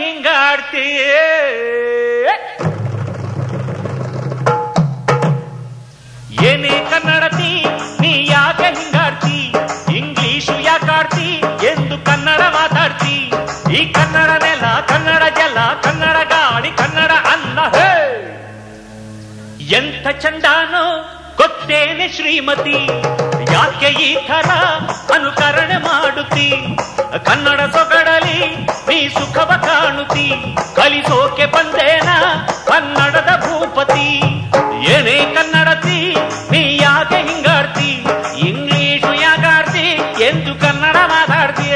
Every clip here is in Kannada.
ಹಿಂಗಾಡ್ತಿ ಏನೇ ಕನ್ನಡತಿ ನೀ ಯಾಕೆ ಹಿಂಗಾಡ್ತಿ ಇಂಗ್ಲಿಷು ಯಾಕಾಡ್ತಿ ಎಂದು ಕನ್ನಡ ಮಾತಾಡ್ತಿ ಈ ಕನ್ನಡ ನೆಲ ಕನ್ನಡ ಜಲ ಕನ್ನಡ ಗಾಳಿ ಕನ್ನಡ ಅನ್ನ ಹೇ ಎಂಥ ಚಂದಾನೋ ಗೊತ್ತೇನೆ ಶ್ರೀಮತಿ ಯಾಕೆ ಈ ಥರ ಅನುಕರಣೆ ಮಾಡುತ್ತಿ ಕನ್ನಡ ಸೊಗಡಲಿ ನೀ ಸುಖವ ಕಾಣುತ್ತಿ ಕಲಿಸೋಕೆ ಬಂದೇನ ಕನ್ನಡದ ಭೂಪತಿ ಏನೇ ಕನ್ನಡತಿ ನೀ ಯಾಕೆ ಹಿಂಗಾಡ್ತಿ ಇಂಗ್ಲಿಷು ಯಾಕಾಡ್ತಿ ಎಂದು ಕನ್ನಡ ಮಾತಾಡ್ತೀಯ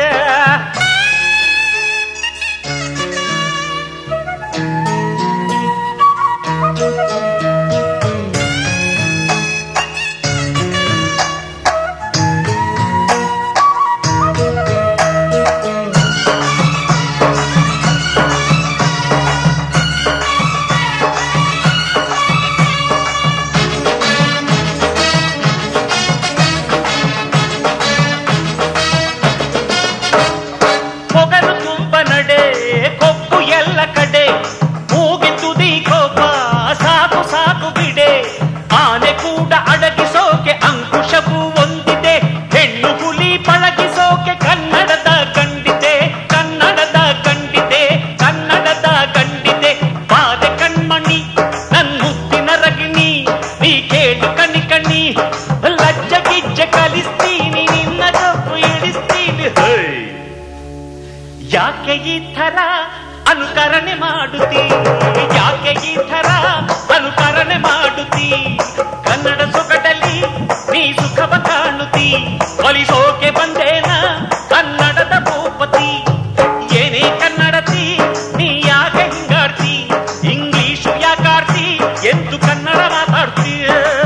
ಮೊಗರು ತುಂಬ ನಡೆ ಕೊಕ್ಕು ಎಲ್ಲ ಕಡೆ ಮೂಗಿ ತುದಿ ಕೋಪ ಸಾಕು ಸಾಕು ಬಿಡೆ ಆನೆ ಕೂಡ ಅಡಗಿಸೋಕೆ ಅಂಕುಶವೂ ಒಂದಿದೆ ಹೆಣ್ಣು ಹುಲಿ ಪಳಗಿಸೋಕೆ ಕನ್ನಡದ ಕಂಡಿದೆ ಕನ್ನಡದ ಕಂಡಿದೆ ಕನ್ನಡದ ಕಂಡಿದೆ ಬಾದೆ ಕಣ್ಮಣಿ ನನ್ ಮುತ್ತಿನ ರಗಿಣಿ ನೀ ಕೇಳು ಕಣಿ ಕಣ್ಣಿ ಲಜ್ಜ ಗಿಜ್ಜ ಕಲಿಸ್ತೀನಿ ನಿನ್ನ ಕಪ್ಪು ಇಳಿಸ್ತೀನಿ ಹೈ ಯಾಕೆ ಈ ಥರ ಅನುಕರಣೆ ಮಾಡುತ್ತಿ ಯಾಕೆ ಈ ಥರ ಅನುಕರಣೆ ಮಾಡುತ್ತಿ ಕನ್ನಡ ಸೊಗಡಲಿ ನೀ ಸುಖವ ಕಾಣುತ್ತಿ ಕಲಿಸೋಕೆ ಬಂದೇನ ಕನ್ನಡದ ಭೂಪತಿ ಏನೇ ಕನ್ನಡತಿ ನೀ ಯಾಕೆ ಹಿಂಗಾಡ್ತಿ ಇಂಗ್ಲಿಷು ಯಾಕಾಡ್ತಿ ಎಂದು ಕನ್ನಡ ಮಾತಾಡ್ತೀಯ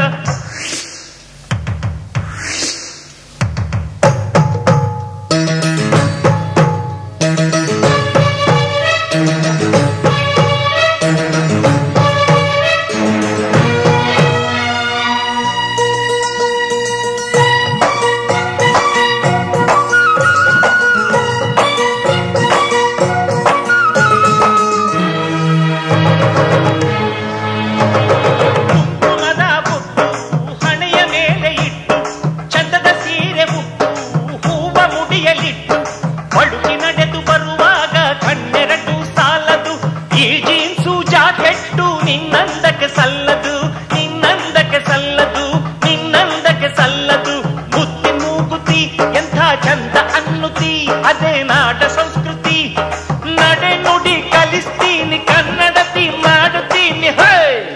ಕುಂಕುಮದ ಬುಟ್ಟು ಹಣೆಯ ಮೇಲೆ ಇಟ್ಟು ಚಂದದ ಸೀರೆ ಉಟ್ಟು ಹೂವ ಮುಡಿಯಲಿಟ್ಟು ಬಳುಕಿ ನಡೆದು ಬರುವಾಗ ಕಣ್ಣೆರಡು ಸಾಲದು ಈ ಜೀನ್ಸು ಜಾಕೆಟ್ಟು ನಿನ್ನಂದಕ್ಕೆ ಸಲ್ಲದು ನಿನ್ನಂದಕ್ಕೆ ಸಲ್ಲದು ನಿನ್ನಂದಕ್ಕೆ ಸಲ್ಲದು ಮುತ್ತಿ ಮೂಗುತಿ ಎಂಥ ಚಂದ ಅನ್ನುತಿ ಅದೇ ನಾಡ ಸಂಸ್ಕೃತಿ ನಡೆ ನುಡಿ ಕಲಿಸ್ತೀನಿ ಕನ್ನಡತಿ ಮಾಡುತ್ತೀನಿ ಹೇ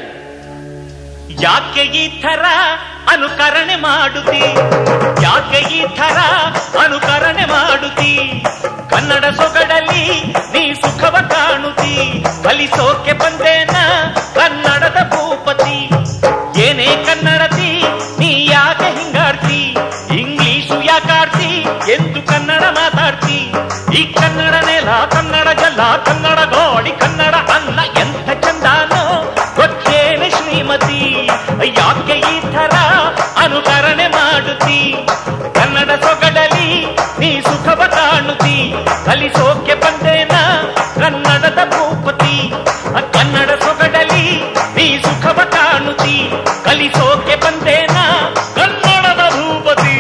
ಯಾಕೆ ಈ ಥರ ಅನುಕರಣೆ ಮಾಡುತ್ತಿ ಯಾಕೆ ಈ ಥರ ಅನುಕರಣೆ ಮಾಡುತ್ತಿ ಕನ್ನಡ ಸೊಗಡಲಿ ನೀ ಸುಖವ ಕಾಣುತ್ತಿ ಕಲಿಸೋಕೆ ಬಂದೇನ ಕನ್ನಡದ ಭೂಪತಿ ಏನೇ ಕನ್ನಡತಿ ನೀ ಯಾಕೆ ಹಿಂಗಾಡ್ತಿ ಇಂಗ್ಲಿಷು ಯಾಕಾಡ್ತಿ ಎಂದು ಕನ್ನಡ ಮಾತಾಡ್ತಿ ಈ ಕನ್ನಡ ನೆಲ ಕನ್ನಡ ಜಲ ಕನ್ನಡ ಗೋಡಿ ಕನ್ನಡ ಅನ್ನ ಎಂಥ ಚಂದಾನೋ ಗೊತ್ತೇನೆ ಶ್ರೀಮತಿ ಯಾಕೆ ಈ ಥರ ಅನುಕರಣೆ ಮಾಡುತ್ತಿ ಕನ್ನಡ ಸೊಗಡಲಿ ನೀ ಸುಖವ ಕಾಣುತ್ತಿ ಕಲಿಸೋಕೆ ಬಂದೇನ ಕನ್ನಡದ ಭೂಪತಿ ಕನ್ನಡ ಸೊಗಡಲಿ ನೀ ಸುಖವ ಕಾಣುತ್ತಿ ಕಲಿಸೋಕೆ ಬಂದೇನ ಕನ್ನಡದ ಭೂಪತಿ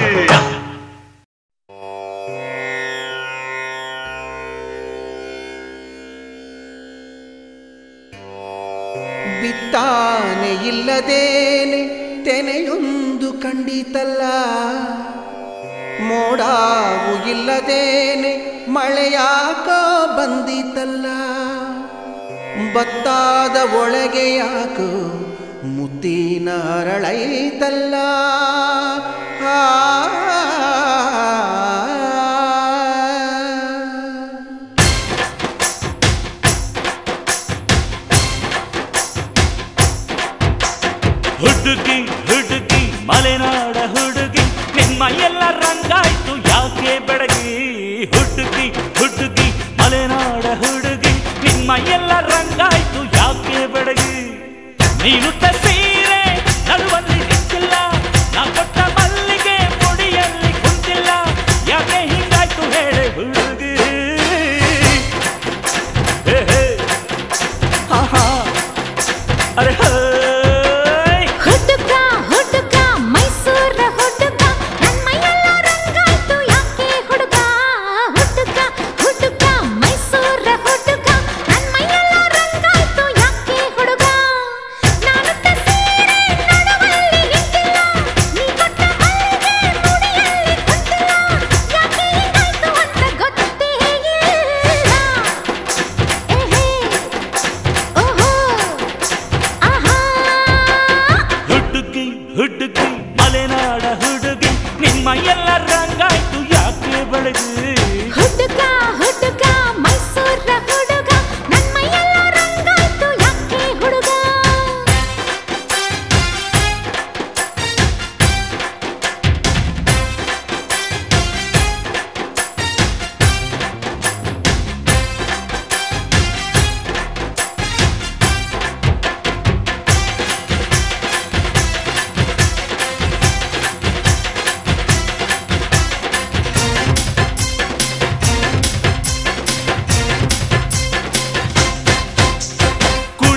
ಬಿತ್ತಾನೆ ಇಲ್ಲದೇನೆ ತೆನೆಯೊಂದು ಕಂಡಿತಲ್ಲ ಮೋಡಾವು ಇಲ್ಲದೇನೆ ಮಳೆಯಾಕೋ ಬಂದಿತಲ್ಲ ಬತ್ತಾದ ಒಳಗೆ ಯಾಕೋ ಮುದ್ದಿನ ಅರಳೈತಲ್ಲ ಆ ಹುಡುಗಿ ಹುಡುಗಿ ಮಲೆನಾಡ ಹುಡುಗಿ ನಿಮ್ಮ ಎಲ್ಲ ರಂಗಾಯ್ತು ಯಾಕೆ ಬೆಳಗಿ ಹುಡುಗಿ ಹುಡುಗಿ ಮಲೆನಾಡ ಹುಡುಗಿ ನಿಮ್ಮ ಎಲ್ಲ ರಂಗಾಯ್ತು ಯಾಕೆ ಬೆಳಗಿ ನೀನು ಸೀರೆ ನಡುವಲ್ಲಿ ನಿಂತಿಲ್ಲ ನಾ ಕೊಟ್ಟ ಮಲ್ಲಿಗೆ ಮುಡಿಯಲ್ಲಿ ಕುಂತಿಲ್ಲ ಯಾಕೆ ಹಿಂಗಾಯ್ತು ಹೇಳೆ ಹುಡುಗಿ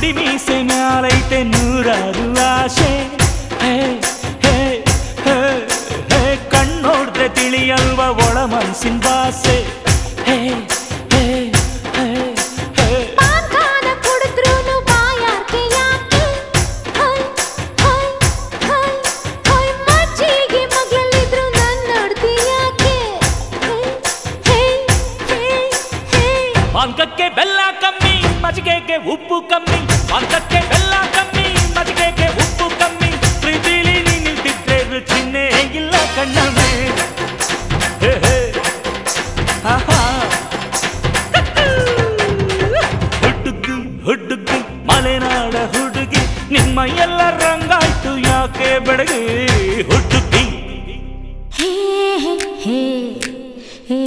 ಮುಡಿ ಮೀಸೆ ಮ್ಯಾಲೈತೆ ನೂರಾರು ಆಸೆ ಹೇ ಹೇ ಹೇ ಹೇ ಕಣ್ಣೋಡ್ರೆ ತಿಳಿಯಲ್ವ ಒಳ ಮನ್ಸಿನ ಭಾಷೆ ಹೇ ಹೇ ಹೇ ಹೇ ಪಾನ್ಕಾನ ಕುಡಿದ್ರೂನು ಬಾಯಾರ್ಕೆ ಯಾಕೆ ಹೈ ಹೈ ಹೈ ಹೈ ಮಜ್ಜಿಗೆ ಮಗ್ಳಲ್ಲಿದ್ರು ನನ್ನ ನೋಡ್ತಿ ಯಾಕೆ ಹೇ ಹೇ ಹೇ ಪಾನ್ಕಕ್ಕೆ ಬೆಲ್ಲ ಕಮ್ಮಿ ಮಜ್ಜಿಗೆಗೆ ಉಪ್ಪು ಕಮ್ಮಿ ಪಾನ್ಕಕ್ಕೆ ಬೆಲ್ಲ ಕಮ್ಮಿ ಮಜ್ಜಿಗೆಗೆ ಉಪ್ಪು ಕಮ್ಮಿ ಪ್ರೀತಿಲಿ ನಿಂತಿದ್ರೆ ರುಚಿನೇ ಇಲ್ಲ ಕಣ್ಣಮ್ಮೆ ಹೇ ಹೇ ಹಾ ಹಾ ಹುಡುಗಿ ಹುಡುಗಿ ಮಲೆನಾಡ ಹುಡುಗಿ ನಿಮ್ಮ ಎಲ್ಲ ರಂಗಾಯ್ತು ಯಾಕೆ ಬೆಳಗ್ಗೆ ಹುಡುಗಿ ಹೇ ಹೇ ಹೇ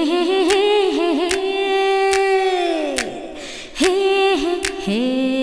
ಹೇ ಹೇ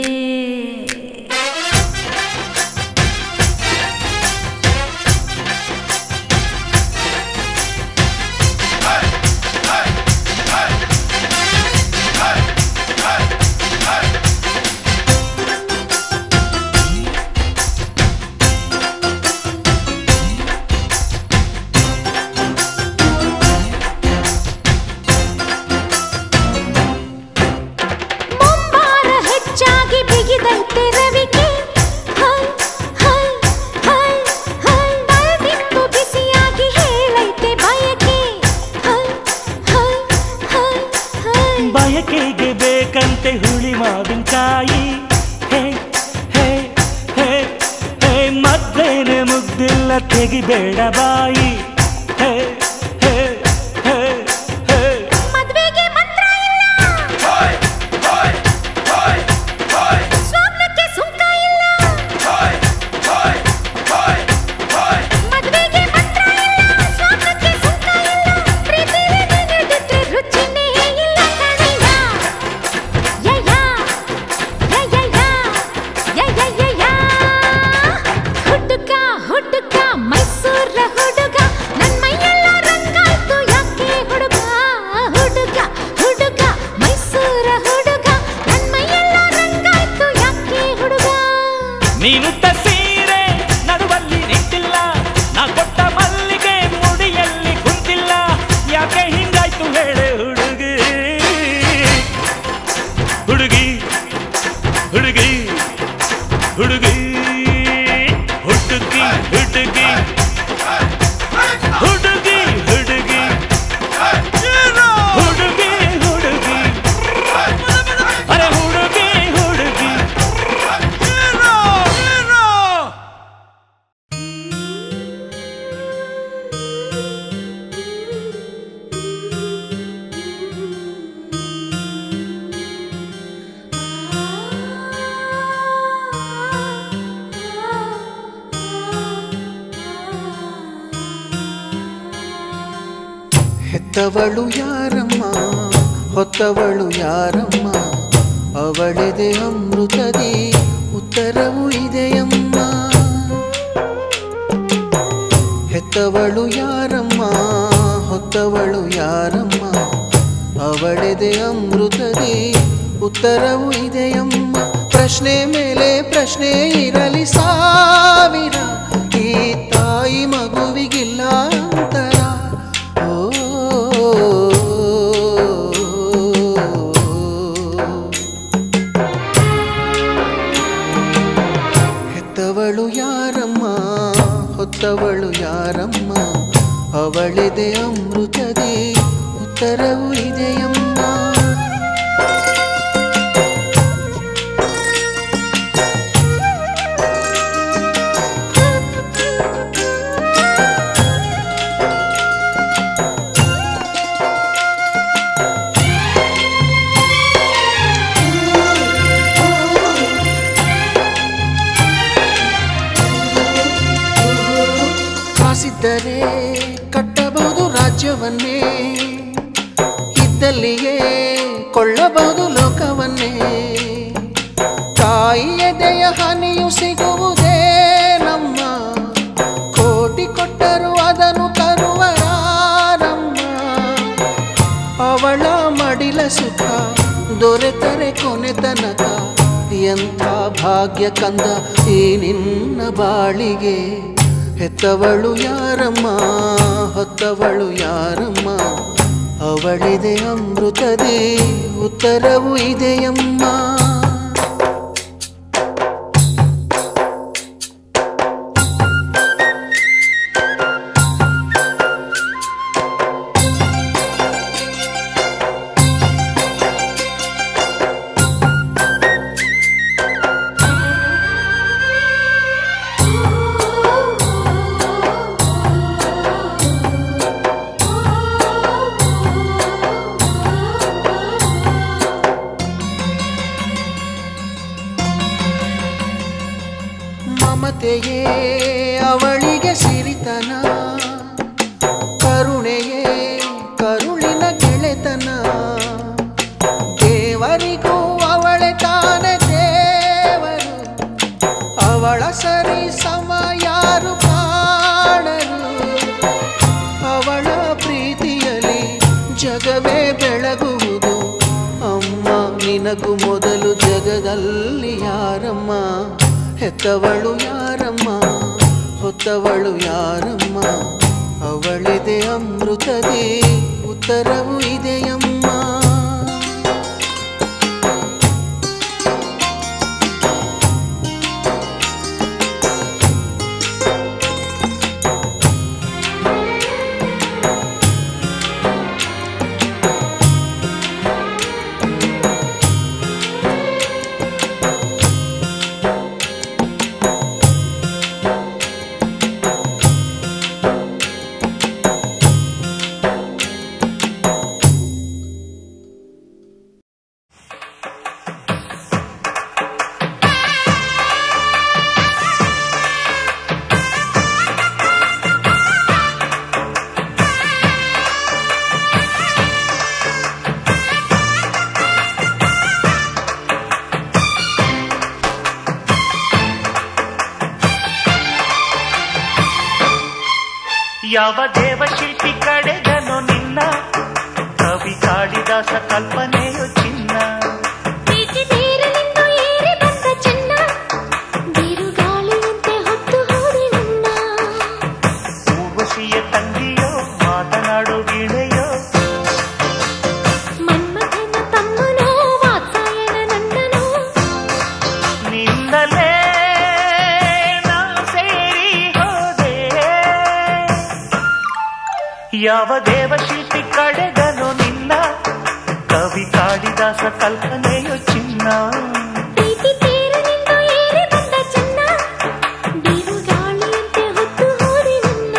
ಮುಂಬಾರ ಹೆಚ್ಚಾಗಿ ಬಿಗಿದೈತೆ ರವಿಕೆ ಹೈ ಹೈ ಹೈ ಹೈ ಬಲ್ಬಿಂಬು ಬಿಸಿಯಾಗಿ ಹೇಳೈತೆ ಬಯಕೆ ಹೈ ಹೈ ಹೈ ಹೈ ಬಯಕೆಗೆ ಬೇಕಂತೆ ಹುಳಿ ಮಾವಿನಕಾಯಿ ಹೇ ಹೇ ಹೇ ಹೇ ಮದ್ದೇನೆ ಮುಗ್ದಿಲ್ಲ ತೆಗಿಬೇಡ ಬಾಯಿ ಹೇ ಹೇ ಹೇ ಹೇ ಮದ್ವೆಗೆ ಮಂತ್ರ ಇಲ್ಲ ಸ್ವಪ್ನಕ್ಕೆ ಸುಂಕ ಇಲ್ಲ ಮದ್ವೆಗೆ ಮಂತ್ರ ಇಲ್ಲ ಸ್ವಪ್ನಕ್ಕೆ ಸುಂಕ ಇಲ್ಲ ಪ್ರೀತಿಲಿ ನೀನಿಡಿದ್ರೆ ರುಚಿನೇ ಇಲ್ಲ ಕಣಯ್ಯ ಯಯ್ಯ ಯಯ್ಯಯ್ಯ ಯಯ್ಯಯ್ಯಯ್ಯ ಹುಡುಗ ಹುಡುಗ ಮೈಸೂರ ಹುಡುಗ ನನ್ ಮೈಯೆಲ್ಲ ರಂಗಾಯ್ತು ಯಾಕೆ ಹುಡುಗ ಹುಡುಗ ಹುಡುಗ ಮೈಸೂರ ಹುಡುಗ ನನ್ ಮೈಯೆಲ್ಲ ರಂಗಾಯ್ತು ಯಾಕೆ ಹುಡುಗ ನೀನುಟ್ಟ ಸೀರೆ ನಡುವಲ್ಲಿ ನಿಂತಿಲ್ಲ ನಾ ಕೊಟ್ಟ ಮಲ್ಲಿಗೆ ಮುಡಿಯಲ್ಲಿ ಕುಂತಿಲ್ಲ ಯಾಕೆ ಹಿಂಗಾಯ್ತು ಹೇಳೆ ಹುಡುಗಿ ಹುಡುಗಿ ಹುಡುಗಿ ಹುಡುಗಿ ಹುಡುಗಿ ಹುಡುಗಿ ಹುಡುಗಿ ಹುಡುಗಿ ಹುಡುಗಿ ಹುಡುಗಿ ಅರೆ ಹುಡುಗಿ ಹುಡುಗಿ ಹೆತ್ತವಳು ಯಾರಮ್ಮ ಹೊತ್ತವಳು ಯಾರಮ್ಮ ಅವಳೆದೆ ಅಮೃತದಿ ಉತ್ತರವು ಇದೆಯಮ್ಮ ಹೆತ್ತವಳು ಯಾರಮ್ಮ ಹೊತ್ತವಳು ಯಾರಮ್ಮ ಅವಳೆದೆ ಅಮೃತದಿ ಉತ್ತರವು ಇದೆಯಮ್ಮ ಪ್ರಶ್ನೆ ಮೇಲೆ ಪ್ರಶ್ನೆ ಇರಲಿ ಸಾವಿರ ಈ ತಾಯಿ ಮಗುವಿಗಿಲ್ಲ ಅಂತರ ಹೆತ್ತವಳು ಯಾರಮ್ಮ ಹೊತ್ತವಳು ಯಾರಮ್ಮ ಅವಳೆದೆ ಅಮೃತದಿ ಉತ್ತರವು ಇದೆಯಮ್ಮ ಕಾಸಿದ್ದರೆ ಕಟ್ಟಬಹುದು ರಾಜ್ಯವನ್ನೇ ಇದ್ದಲ್ಲಿಯೇ ಕೊಳ್ಳಬಹುದು ಲೋಕವನ್ನೇ ತಾಯಿ ಎದೆಯ ಹನಿಯು ಸಿಗುವುದೇ ನಮ್ಮ ಕೋಟಿ ಕೊಟ್ಟರು ಅದನ್ನು ತರುವರಾರಮ್ಮ ಅವಳ ಮಡಿಲ ಸುಖ ದೊರೆತರೆ ಕೊನೆ ತನಕ ಎಂಥ ಭಾಗ್ಯ ಕಂದ ಈ ನಿನ್ನ ಬಾಳಿಗೆ ಹೆತ್ತವಳು ಯಾರಮ್ಮ ಹೊತ್ತವಳು ಯಾರಮ್ಮ ಅವಳಿದೆ ಅಮೃತದೇ ಉತ್ತರವು ಇದೆಯಮ್ಮ ಮಮತೆಯೇ ಅವಳಿಗೆ ಸಿರಿತನ ಕರುಣೆಯೇ ಕರುಳಿನ ಗೆಳೆತನ ದೇವರಿಗೂ ಅವಳೆ ತಾನೆ ದೇವರು ಅವಳ ಸರಿ ಸಮ ಯಾರು ಕಾಣರು ಅವಳ ಪ್ರೀತಿಯಲ್ಲಿ ಜಗವೇ ಬೆಳಗುವುದು ಅಮ್ಮ ನಿನಗೂ ಮೊದಲು ಜಗದಲ್ಲಿ ಯಾರಮ್ಮ ಹೆತ್ತವಳು ಯಾರಮ್ಮ ಹೊತ್ತವಳು ಯಾರಮ್ಮ ಅವಳಿದೆ ಅಮೃತದೇ ಉತ್ತರವು ಇದೆಯಮ್ಮ ಯಾವ ದೇವಶಿಲ್ಪಿ ಕಡೆಗನು ನಿನ್ನ ಕವಿ ಕಾಳಿದಾಸ ಕಲ್ಪನೆಯು ಚಿನ್ನ ಪ್ರೀತಿ ತೀರಲಿಂದು ಏರಿ ಬಂದ ಚೆನ್ನ ಬಿರುಗಾಳಿಯಂತೆ ಹೊತ್ತು ಹೋದೆ ನನ್ನ ಊರ್ವಶಿಯ ತಂಗಿಯೋ ಮಾತನಾಡು ಗಿಳೆಯೋ ಮನ್ಮಥನ ತಮ್ಮನೋ ವಾತ್ಸಾಯನ ನಂದನೋ ನಿನ್ನಲೇ ನಾ ಸೇರಿ ಹೋದೆ ಯಾವ ದೇವಶಿಲ್ಪಿ ಕಡೆಗನು ನಿನ್ನ ಕವಿ ಕಾಳಿದಾಸ ಕಲ್ಪನೆಯು ಚಿನ್ನ ಪ್ರೀತಿ ತೀರಲಿಂದು ಏರಿ ಬಂದ ಚೆನ್ನ ಬಿರುಗಾಳಿಯಂತೆ ಹೊತ್ತು ಹೋದೆ ನನ್ನ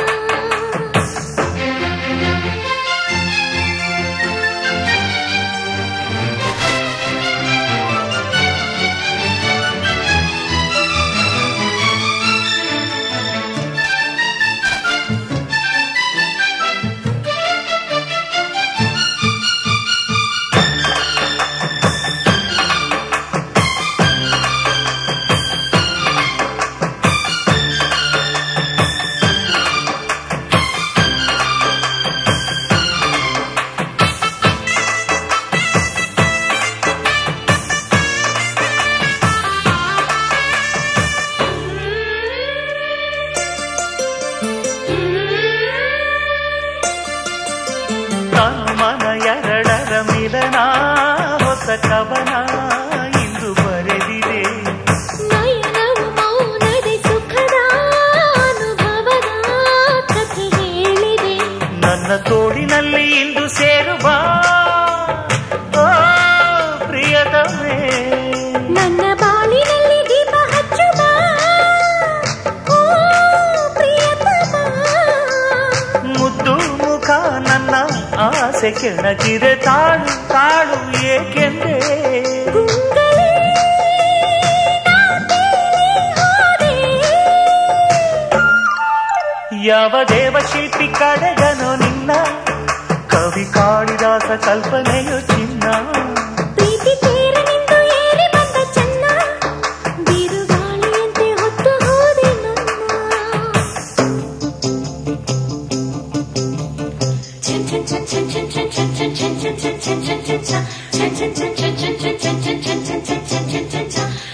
ತಾನು ಮನ ಎರಡರ ಮಿಲನ ಹೊಸ ಕವನ ಇಂದು ಬರೆದಿದೆ ನಯನವು ಮೌನದೆ ಸುಖದ ಅನುಭವದ ಕಥೆ ಹೇಳಿದೆ ನನ್ನ ತೋಳಿನಲ್ಲಿ ಇಂದು ಸೇರುವ ಓ ಪ್ರಿಯತಮೇ ನನ್ನ ಬಾಳಿನಲ್ಲಿ ದೀಪ ಹಚ್ಚುವ ಓ ಪ್ರಿಯತಮ ಮುದ್ದು ಮುಖ ನನ್ನ ಆಸೆ ಕೆಣಕಿದೆ ತಾಳು ತಾಳು ಏಕೆಂದೇ ಗುಂಗಲೇ ನಾ ತೇಲಿ ಹೋದೆ. ಯಾವ ದೇವಶಿಲ್ಪಿ ಕಡೆಗನು ನಿನ್ನ ಕವಿ ಕಾಳಿದಾಸ ಕಲ್ಪನೆಯು ಚಿನ್ನ ಪ್ರೀತಿ ತೀರನಿಂದು ಏರಿ ಬಂದ ಚೆನ್ನ ಬಿರುಗಾಳಿಯಂತೆ ಹೊತ್ತು ಹೋದೆ ನನ್ನ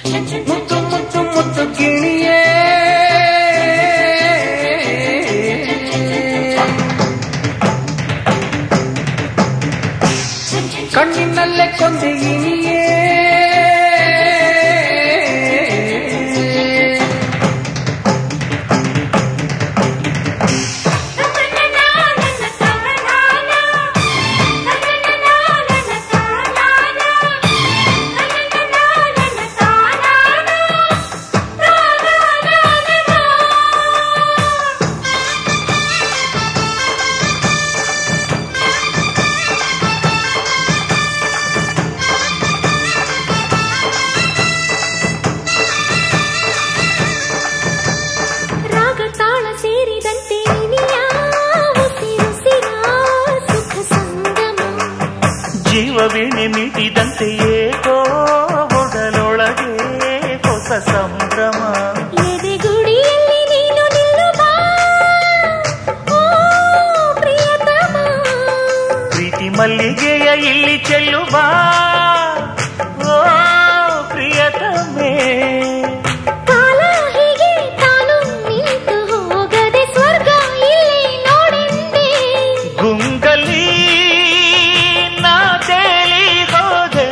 ಬಾ ಓ ಪ್ರಿಯತಮೇ ಕಾಲ ಹೀಗೆ ತಾನು ನಿಂತು ಹೋಗದೆ ಸ್ವರ್ಗ ಇಲ್ಲಿ ನೋಡೆಂದೆ ಗುಂಗಲಿ ನಾ ತೇಲಿ ಹೋದೆ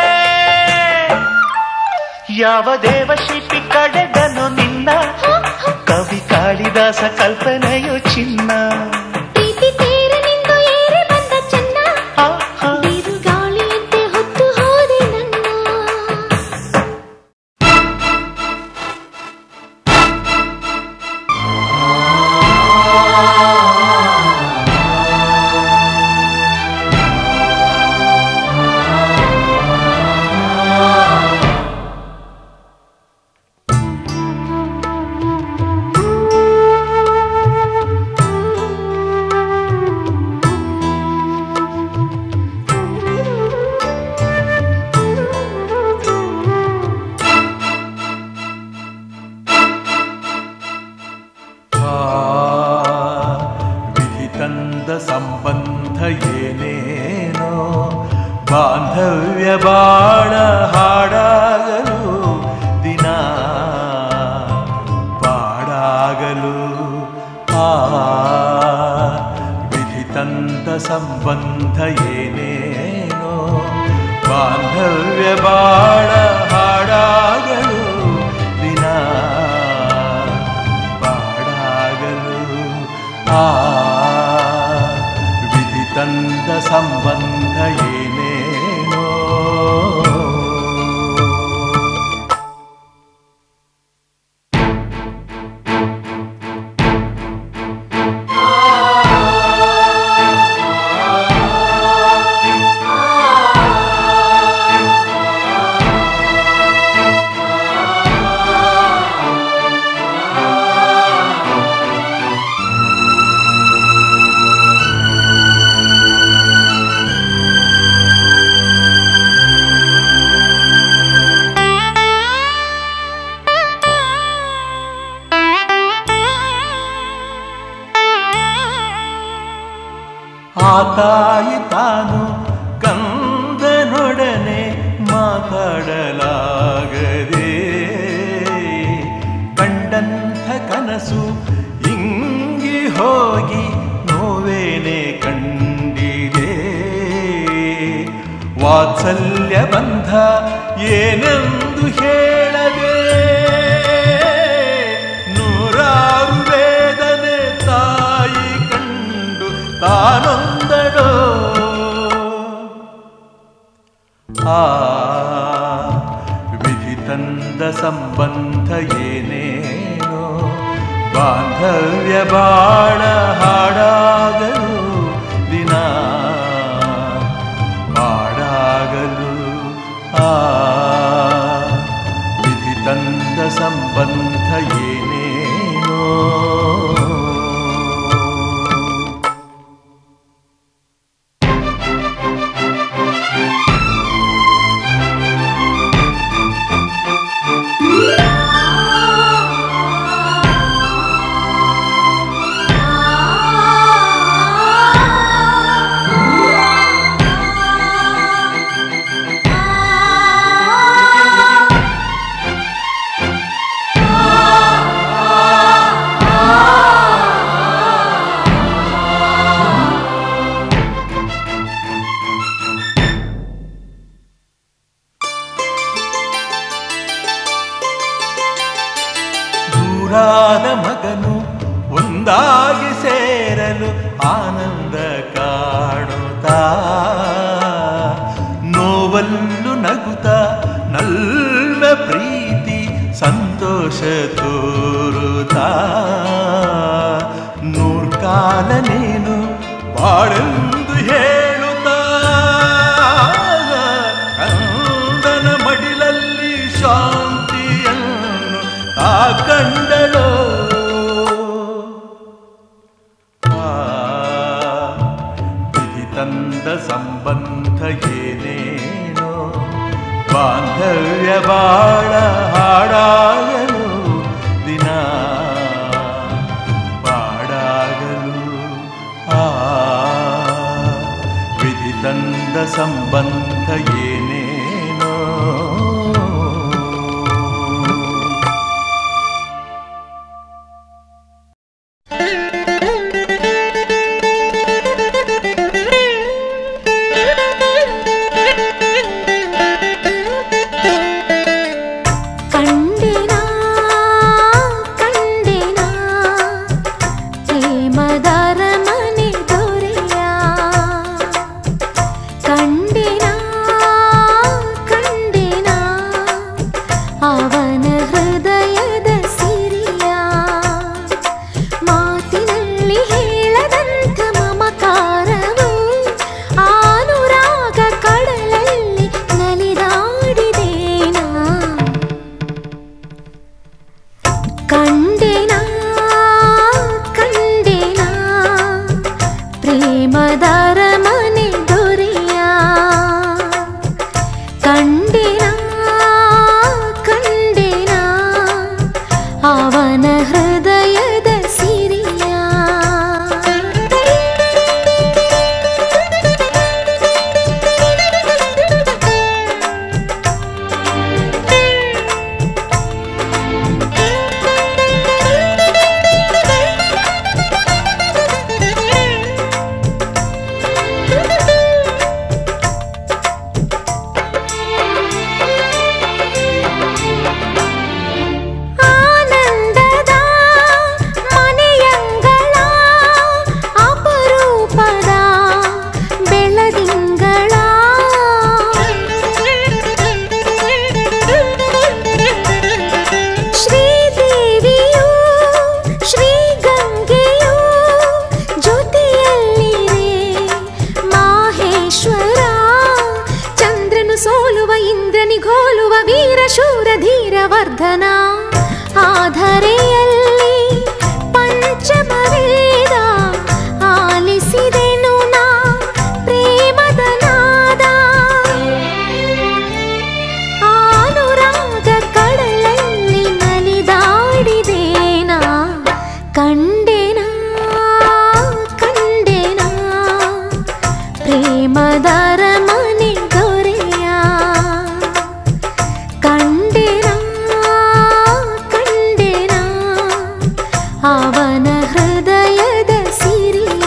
ಯಾವ ದೇವಶಿಲ್ಪಿ ಕಡೆದನು ನಿನ್ನ ಕವಿ ಕಾಳಿದಾಸ ಕಲ್ಪನೆಯು ಚಿನ್ನ ಪ್ರೀತಿ ತೇರ ನಿಂದು ಏರಿ ಬಂದ ಚೆನ್ನ ಆ, ಆ. ಬಿರುಗಾಳಿಯಂತೆ ಹೊತ್ತು ಹೋದೆ ನನ್ನ ಆ ವಿಧಿ ತಂದ ಸಂಬಂಧ ಏನೇನೋ ಬಾಂಧವ್ಯ ಬಾಳ ಹಾಡಾಗಲು ದಿನ ಪಾಡಾಗಲು ಆ ವಿಧಿ ತಂದ ಸಂಬಂಧ ಏನೇನೋ ಬಾಂಧವ್ಯ ಬಾಳ ಹಾಡಾಗಲು ದಿನ ಪಾಡಾಗಲು ಆ ವಿಧಿ ತಂದ ಸಂಬಂಧ ಏನೇನೋ ಆ ತಾಯಿ ತಾನು ಕಂದನೊಡನೆ ಮಾತಾಡಲಾಗದೆ ಕಂಡಂಥ ಕನಸು ಇಂಗಿ ಹೋಗಿ ನೋವೇನೆ ಕಂಡಿದೆ ವಾತ್ಸಲ್ಯ ಬಂಧ ಏನೆಂದು ಹೇಳದೆ ನೂರಾರು ವೇದನೆ ತಾಯಿ ಕಂಡು ತಾನೊಂದಡೋ ಆ ವಿಧಿ ತಂದ ಸಂಬಂಧ ಏನೇನೋ ಬಾಂಧವ್ಯ ಬಾಳ ಹಾಡಾಗಲು ದಿನ ಹಾಡಾಗಲು ಆ ವಿಧಿ ತಂದ ಸಂಬಂಧ ಏನೇನೋ ದೂರಾದ ಮಗನು ಒಂದಾಗಿ ಸೇರಲು ಆನಂದ ಕಾಣುತ್ತಾ ನೋವಲ್ಲು ನಗುತ್ತ ನಲ್ಲ ಪ್ರೀತಿ ಸಂತೋಷ ತೋರುತ್ತಾ ನೂರ್ಕಾಲ ನೀನು ಬಾಳೆಂದು ಹೇಳುತ್ತಾ ಕಂದನ ಮಡಿಲಲ್ಲಿ ಶಾಂತಿಯನ್ನು ಆ ಕಂಡಳೋ ಆ ವಿಧಿ ತಂದ ಸಂಬಂಧ ಏನೇನೋ ಬಾಂಧವ್ಯ ಬಾಳ ಹಾಡಾಗಲು ದಿನ ಪಾಡಾಗಲು ಆ ವಿಧಿ ತಂದ ಸಂಬಂಧ ಏನೇನೋ ಕಂಡೆನಾ ಕಂಡೆನಾ ಪ್ರೇಮದರ ಮನೆ ದೊರೆಯ ಕಂಡೆನಾ ಕಂಡೆನಾ ಅವನ ಹೃದಯದ ಸಿರಿಯ ಮಾತಿನಲ್ಲಿ ಹೇಳದಂಥ ಮಮಕಾರವು ಆನುರಾಗ ಕಡಲಲ್ಲಿ ನಲಿದಾಡಿದೇನಾ ಕಂಡೆನಾ ಕಂಡೆನಾ ಪ್ರೇಮದರ ಮನೆ ದೊರೆಯ ಕಂಡೆನಾ ಕಂಡೆನಾ ಅವನ ಹೃದಯದ ಸಿರಿಯ ಆನಂದದ ಮನೆಯಂಗಳ ಅಪರೂಪದ ಬೆಳದಿಂಗಳ ಶ್ರೀದೇವಿಯು ಶ್ರೀಗಂಗೆಯು ಜೊತೆಯಲ್ಲಿರೆ ಮಾಹೇಶ್ವರ ಚಂದ್ರನು ಸೋಲುವ ಇಂದ್ರನಿಗೋಲುವ ವೀರ ಶೂರ ಧೀರ ವರ್ಧನ ಆಧರೆಯಲ್ಲಿ ಪಂಚಮ ವೇದ ಆಲಿಸಿದೆನು ನಾ ಪ್ರೇಮದ ನಾದ ಆನುರಾಗ ಕಡಲಲ್ಲಿ ನಲಿದಾಡಿದೇನಾ ಕಂಡೆನಾ ಕಂಡೆನಾ ಪ್ರೇಮದರ ಮನೆ ದೊರೆಯ ಕಂಡೆನಾ ಕಂಡೆನಾ ಅವನ ಹೃದಯದ ಸಿರಿಯ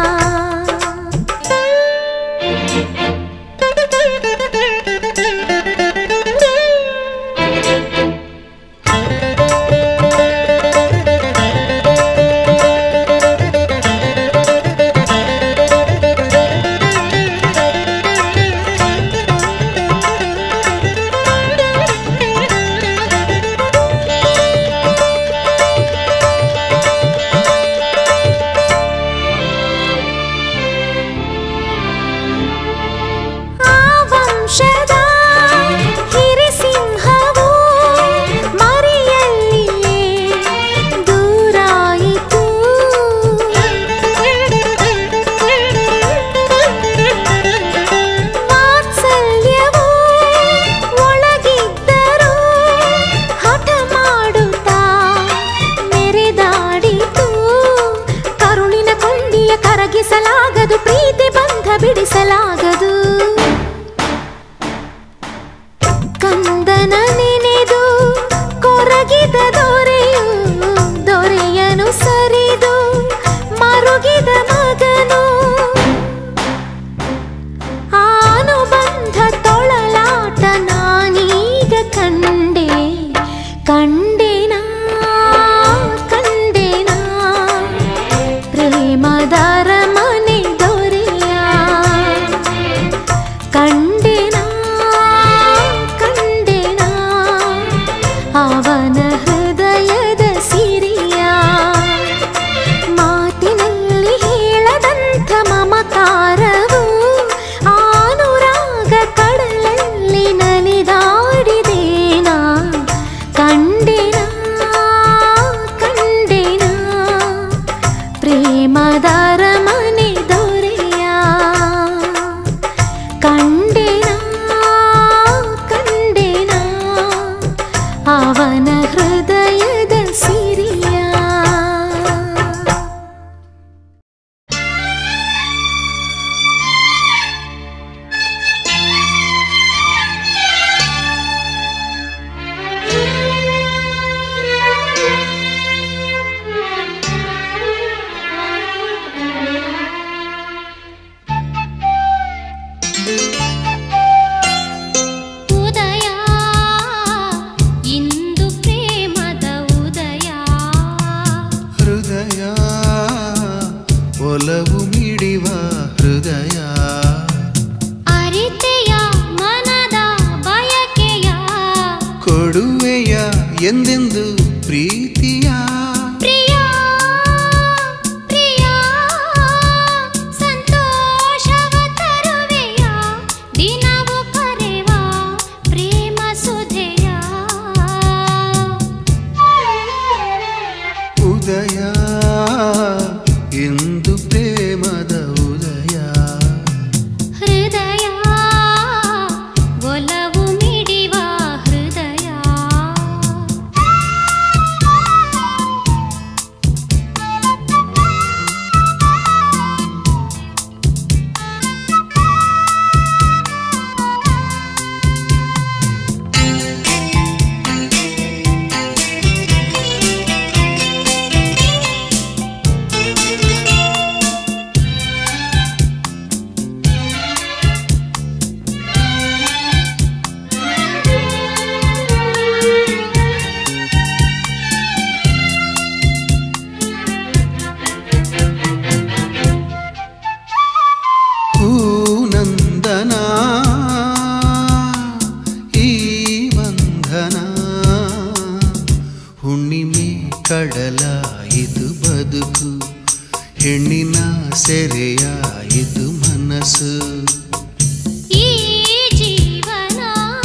ಆ ವಂಶದ ಹಿರಿಸಿಂಹವು ಮರಿಯಲ್ಲಿಯೇ ದೂರಾಯಿತು ವಾತ್ಸಲ್ಯವು ಒಳಗಿದ್ದರೂ ಹಠ ಮಾಡುತ್ತಾ ಮೆರೆದಾಡಿತು ಕರುಳಿನ ಕೊಂಡಿಯ ಕರಗಿಸಲಾಗದು ಪ್ರೀತಿ ಬಂಧ ಬಿಡಿಸಲಾಗದು ಕಂದನ ನೆನೆದು ಕೊರಗಿದ ದೊರೆಯು ದೊರೆಯನು ಸರಿದು ಮರುಗಿದ ಮಗನು ಆನುಬಂಧ ತೊಳಲಾಟ ನಾನೀಗ ಕಂಡೆ ಕಂಡೆನಾ ಕಂಡೆನಾ ಪ್ರೇಮದರ ಮನೆ ದೊರೆಯ ಕಂಡೆನಾ ಕಂಡೆನಾ ಅವನ ಹೃದಯ ಎಂದೆಂದು ಪ್ರೀತಿಯ ಪ್ರಿಯಾ ಪ್ರಿಯಾ ಸಂತೋಷವ ತರುವೆಯ ದಿನವೂ ಕರೆವ ಪ್ರೇಮ ಸುಧೆಯ ಉದಯ ಎಂದು ಪ್ರೇಮದ ಉದಯ ಹೃದಯ ಒಲವು ಮಿಡಿವ ಹೃದಯ ಹೂನಂದನ ಈ ಬಂಧನ ಹುಣ್ಣಿಮೆ ಕಡಲಾಯಿತು ಬದುಕು ಹೆಣ್ಣಿನ ಸೆರೆಯಾಯಿತು ಮನಸ್ಸು ಈ ಜೀವನ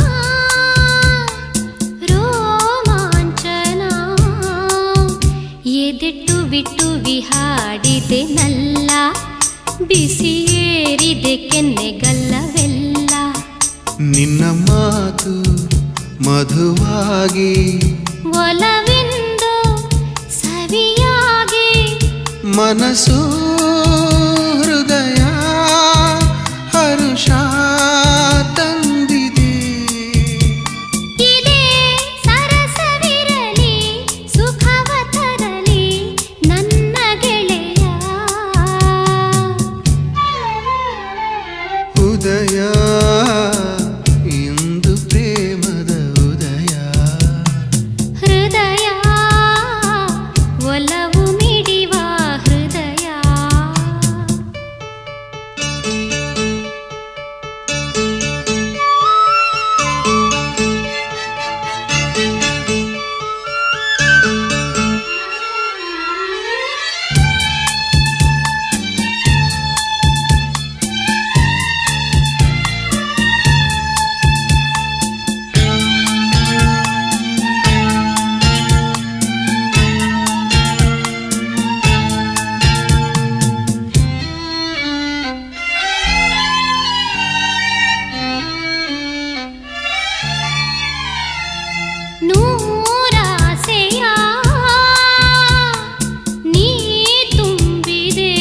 ರೋಮಾಂಚನ ಎದೆಟ್ಟು ಬಿಟ್ಟು ವಿಹಾಡಿದೆ ನಲ್ಲ ಬಿಸಿ ಏರಿದೆ ಕೆನ್ನೆಗಲ್ಲವೆಲ್ಲ ನಿನ್ನ ಮಾತು ಮಧುವಾಗಿ ಒಲವೆಂದು ಸವಿಯಾಗಿ ಮನಸ್ಸು ಹೃದಯ ಹರುಷ ತಂದಿದೆ ಇದೇ ಸರಸವಿರಲಿ ಸುಖವ ತರಲಿ ನನ್ನ ಗೆಳೆಯ ಉದಯ ಇಂದು ಪ್ರೇಮದ ಉದಯ ಹೃದಯ ಒಲವು ಮಿಡಿವ ಹೃದಯ ನೂರಾಸೆಯ ನೀ ತುಂಬಿದೆ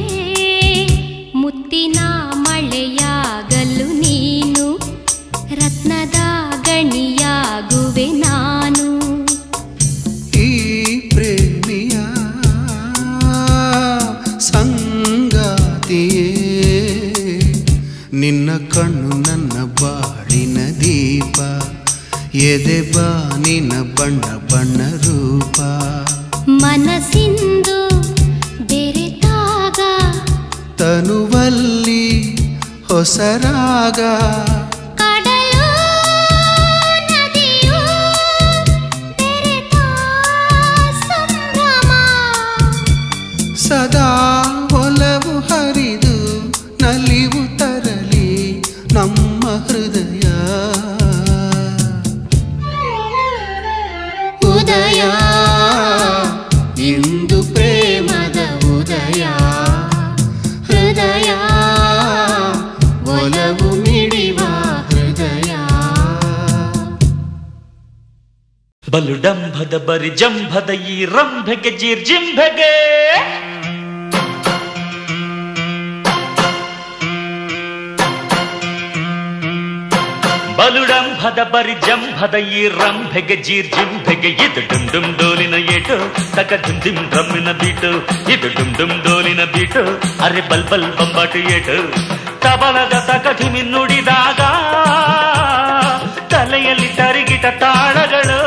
ಮುತ್ತಿನ ಮಳೆಯಾಗಲು ನೀನು ರತ್ನದ ಗಣಿಯಾಗುವೆ ನಾನು ಈ ಪ್ರೇಮಿಯ ಸಂಗಾತಿಯೇ ನಿನ್ನ ಕಣ್ಣು ನನ್ನ ಬಾಳಿನ ದೀಪ ಎದೆ ಬಾ ನಿನ್ನ ಬಣ್ಣ ಬಣ್ಣ ರೂಪ ಮನಸ್ಸಿಂದು ಬೆರೆತಾಗ ತನುವಲ್ಲಿ ಹೊಸರಾಗ ಕಡಲು ನದಿಯು ಬೆರೆತ ಸಂಭ್ರಮ ಸದಾ ಒಲವು ಹರಿದು ನಲಿವು ತರಲಿ ನಮ್ಮ ಹೃದಯ ಉದಯ ಇಂದು ಪ್ರೇಮದ ಉದಯ ಹೃದಯ ಒಲವು ಮಿಡಿವ ಹೃದಯ ಬಲು ಡಂಭದ ಬರಿ ಜಂಭದ ಈ ರಂಭೆಗೆ ಜೀರ್ಜಿಂಭೆಗೆ ಬಲು ಡಂಭದ ಬರಿ ಜಂಭದ ಈ ರಂಭೆಗೆ ಜೀರ್ಜಿಂಭೆಗೆ ಇದು ಡುಮ್ ಡುಮ್ ಡೋಲಿನ ಏಟು ತಕ ಡುಮ್ ಡುಮ್ ಡ್ರಮ್ಮಿನ ಬೀಟು ಇದು ಡುಮ್ ಡುಮ್ ಡೋಲಿನ ಬೀಟು ಅರೆ ಬಲ್ ಬಲ್ ಬಂಬಾಟು ಏಟು ತಬಲದ ತಕಠಿಮಿ ನುಡಿದಾಗ ತಲೆಯಲ್ಲಿ ತರಿಗಿಟ ತಾಳಗಳು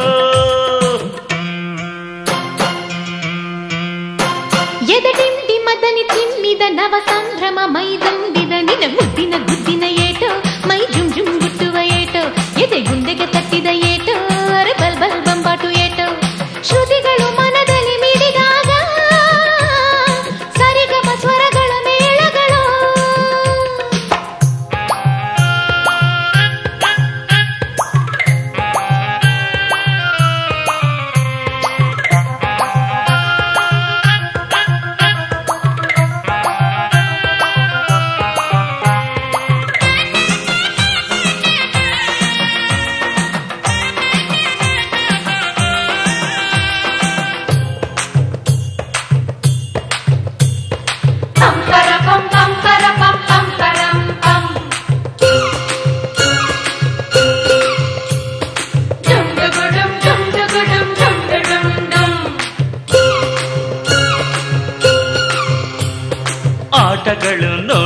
ಎದಟಿಂಡಿ ಮದನಿ ತಿಮ್ಮಿದ ನವ ಸಂಭ್ರಮ ಮೈ ದಂಬಿದ ನಿನ ಮುದ್ದಿನ ಗುದ್ದಿನ ಏಟು ಮೈ ಜುಮ್ ಜುಮ್ ಗುಟ್ಟುವ ಏಟು ಎದೆ ಗುಂಡೆಗೆ ತಟ್ಟಿದ ಏಟು ಅರೆ ಬಲ್ ಬಲ್ ಬಂಬಾಟ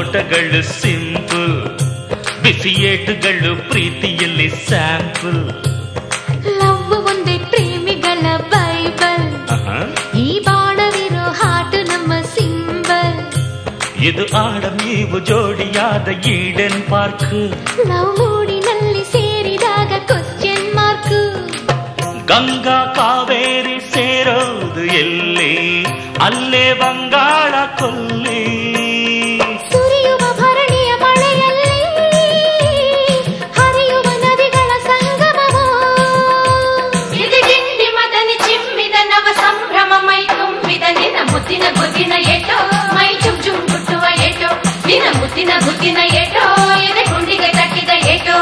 ನೋಟಗಳು ಸಿಂಪಲ್ ಬಿಸಿ ಏಟುಗಳು ಪ್ರೀತಿಯಲ್ಲಿ ಸ್ಯಾಂಪಲ್ ಲವ್ ಒಂದೇ ಪ್ರೇಮಿಗಳ ಬೈಬಲ್ ಈ ಬಾಣವಿರೋ ಹಾಟು ನಮ್ಮ ಸಿಂಬಲ್ ಇದು ಆಡ ನೀವು ಜೋಡಿಯಾದ ಈಡನ್ ಪಾರ್ಕ್ ಲವ್ ಮೂಡಿನಲ್ಲಿ ಸೇರಿದಾಗ ಕ್ವಶನ್ ಮಾರ್ಕ್ ಗಂಗಾ ಕಾವೇರಿ ಸೇರೋದು ಎಲ್ಲಿ ಅಲ್ಲೇ ಬಂಗಾಳ ಕೊಲ್ಲಿ ಸುರಿಯುವ ಭರಣಿಯ ಮಳೆಯಲ್ಲಿ ಹರಿಯುವ ನದಿಗಳ ಸಂಗಮವೋ ಎದೆಗಿಂಡಿ ಮದನಿ ಚಿಮ್ಮಿದ ನವ ಸಂಭ್ರಮ ಮೈ ತುಂಬಿದ ನಿನ ಮುತ್ತಿನ ಬುದ್ದಿನ ಏಟೋ ಮೈ ಜುಮ್ ಜುಮ್ ಮುಟ್ಟುವ ಏಟೋ ನಿನ ಮುತ್ತಿನ ಬುದ್ದಿನ ಏಟೋ ಎದೆ ಗುಂಡಿಗೆ ತಟ್ಟಿದ ಏಟೋ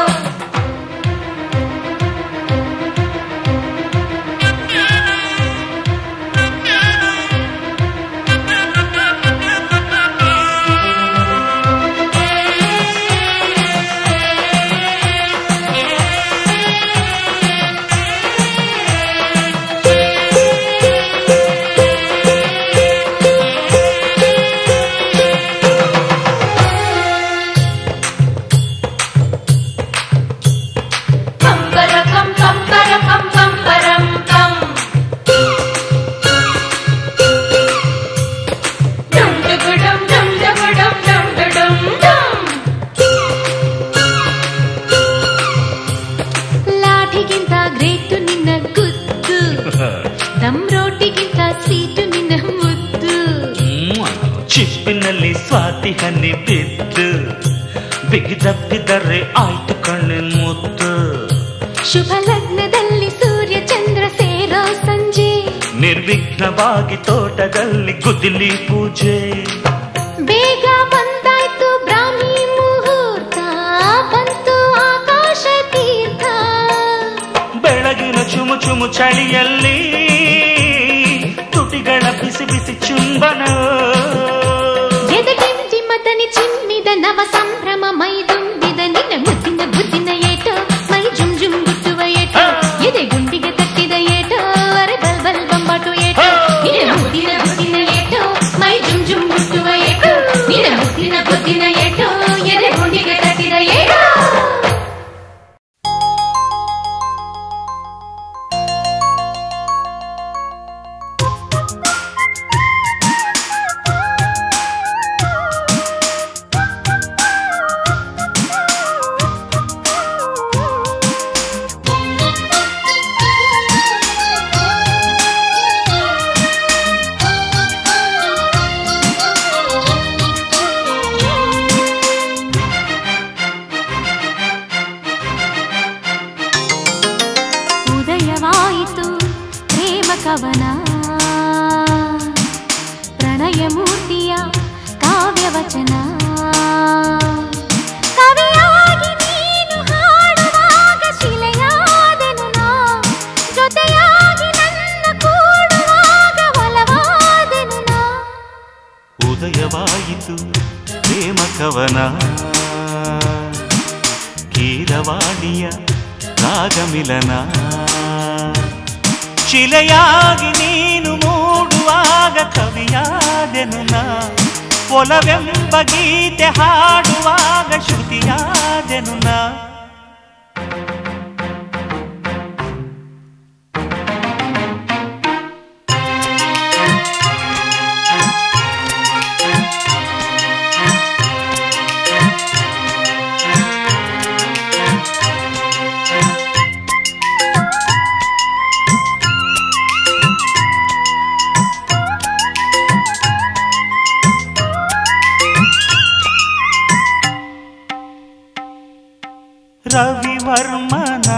ಕಂಬರ ಕಂ ಕಂಬರ ಕಂ ಕಂಬರಂ ಕಂ ಡುಂ ಡುಗುಡುಂ ಡುಂ ಡುಗುಡುಂ ಡುಂ ಡುಡುಂ ಡುಂ ಲಾಠಿಗಿಂತ ಗ್ರೇಟು ನಿನ್ನ ಗುದ್ದು ದಮ್ ರೋಟಿಗಿಂತ ಸ್ವೀಟು ನಿನ್ನ ಮುದ್ದು ಚಿಪ್ಪಿನಲ್ಲಿ ಸ್ವಾತಿ ಹನಿ ಬಿದ್ದು ಬಿಗಿದಪ್ಪಿದರೆ ಆಯ್ತು ಕಣ್ಣಿನ ಮುತ್ತು ಶುಭ ಲಗ್ನದಲ್ಲಿ ಸೂರ್ಯ ಚಂದ್ರ ಸೇರೋ ಸಂಜೆ ನಿರ್ವಿಘ್ನವಾಗಿ ತೋಟದಲ್ಲಿ ಗುದಿಲಿ ಪೂಜೆ ಬೇಗ ಬಂದಾಯ್ತು ಬ್ರಾಹ್ಮಿ ಮುಹೂರ್ತ ಬಂತು ಆಕಾಶ ತೀರ್ಥ ಬೆಳಗಿನ ಚುಮು ಚುಮು ಚಳಿಯಲ್ಲಿ ತುಟಿಗಳ ಬಿಸಿ ಬಿಸಿ ಚುಂಬನ ಎದೆಗಿಂಜಿ ಮದನಿ ಚಿಮ್ಮಿದ ನವ ಸಂಭ್ರಮ ಮೈ ತುಂಬಿದ ನಿನ್ನ ಮುದ್ದಿನ ಬುದ್ದಿನ ಏಟೋ ಮೈ ಜುಮ್ ಜುಮ್ ಗುಟ್ಟುವ ಏಟೋ ಎದೆ ಗುಂಡಿಗೆ ತಟ್ಟಿದ ಏಟೋ ಅರೆ ಬಲ್ ಬಲ್ ಬಂಬಾಟು ಏಟೋ ನಿನ್ನ ಮುದ್ದಿನ ಬುದ್ದಿನ ಏಟೋ ಮೈ ಜುಮ್ ಜುಮ್ ಗುಟ್ಟುವ ಏಟೋ ನಿನ್ನ ಮುದ್ದಿನ ಬುದ್ದಿನ ಏಟೋ ಎದೆ ಗುಂಡಿಗೆ ತಟ್ಟಿದ ಏಟೋ ಉದಯವಾಯಿತು ಪ್ರೇಮ ಕವನ ಪ್ರಣಯ ಮೂರ್ತಿಯ ಕಾವ್ಯವಚನ ಕವಿಯಾಗಿ ನೀನು ಹಾಡುವಾಗ ಶಿಲೆಯಾದೆನು ನಾ ಜೊತೆಯಾಗಿ ನನ್ನ ಕೂಡುವಾಗ ಒಲವಾದೆನು ನಾ ಉದಯವಾಯಿತು ಪ್ರೇಮ ಕವನ ಕೀರವಾಣಿಯ ರಾಗಮಿಲನ ಶಿಲೆಯಾಗಿ ನೀನು ಮೂಡುವಾಗ ಕವಿಯಾದೆನು ನಾ ಒಲವೆಂಬ ಗೀತೆ ಹಾಡುವಾಗ ಶ್ರುತಿಯಾದೆನು ನಾ ರವಿವರ್ಮನ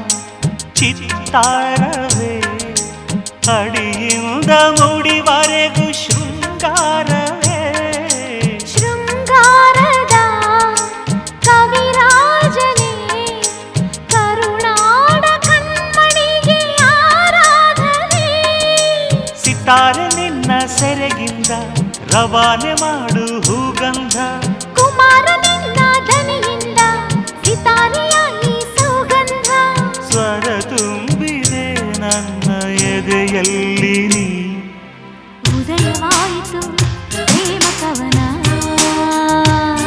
ಚಿತ್ತಾರವೇ ಅಡಿಯಿಂದ ಮುಡಿವರೆಗೂ ಶೃಂಗಾರವೇ ಶೃಂಗಾರದ ಕವಿರಾಜನೇ ಕರುಣಾಡ ಕಣ್ಮಣಿಗೆ ಆರಾಧನೆ ಸಿತಾರೆ ನಿನ್ನ ಸೆರೆಗಿಂದ ರವಾನೆ ಮಾಡು ಹೂಗಂಧ ಕುಮಾರ ನಿನ್ನ ಧನಿಯಿಂದ ಸಿತಾರೆಯ ಈ ಸುಗಂಧ ಸ್ವರ ತುಂಬಿದೆ ನನ್ನ ಎದೆಯಲ್ಲಿ ನೀ ಉದಯವಾಯಿತು ಪ್ರೇಮ ಕವನ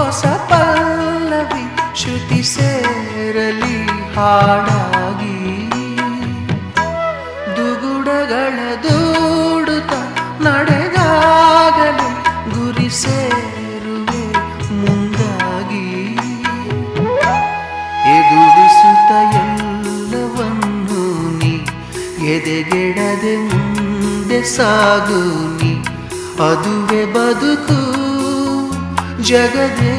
ಹೊಸ ಪಲ್ಲವಿ ಶ್ರುತಿ ಸೇರಲಿ ಹಾಡಾಗಿ ದುಗುಡಗಳ ದೂಡುತ್ತ ನಡೆದಾಗಲೇ ಗುರಿ ಸೇರುವೆ ಮುಂದಾಗಿ ಎದುರಿಸುತ್ತ ಎಲ್ಲವನ್ನು ನೀ ಎದೆಗೆಡದೆ ಮುಂದೆ ಸಾಗು ನೀ ಅದುವೆ ಬದುಕು ಜಗದೇ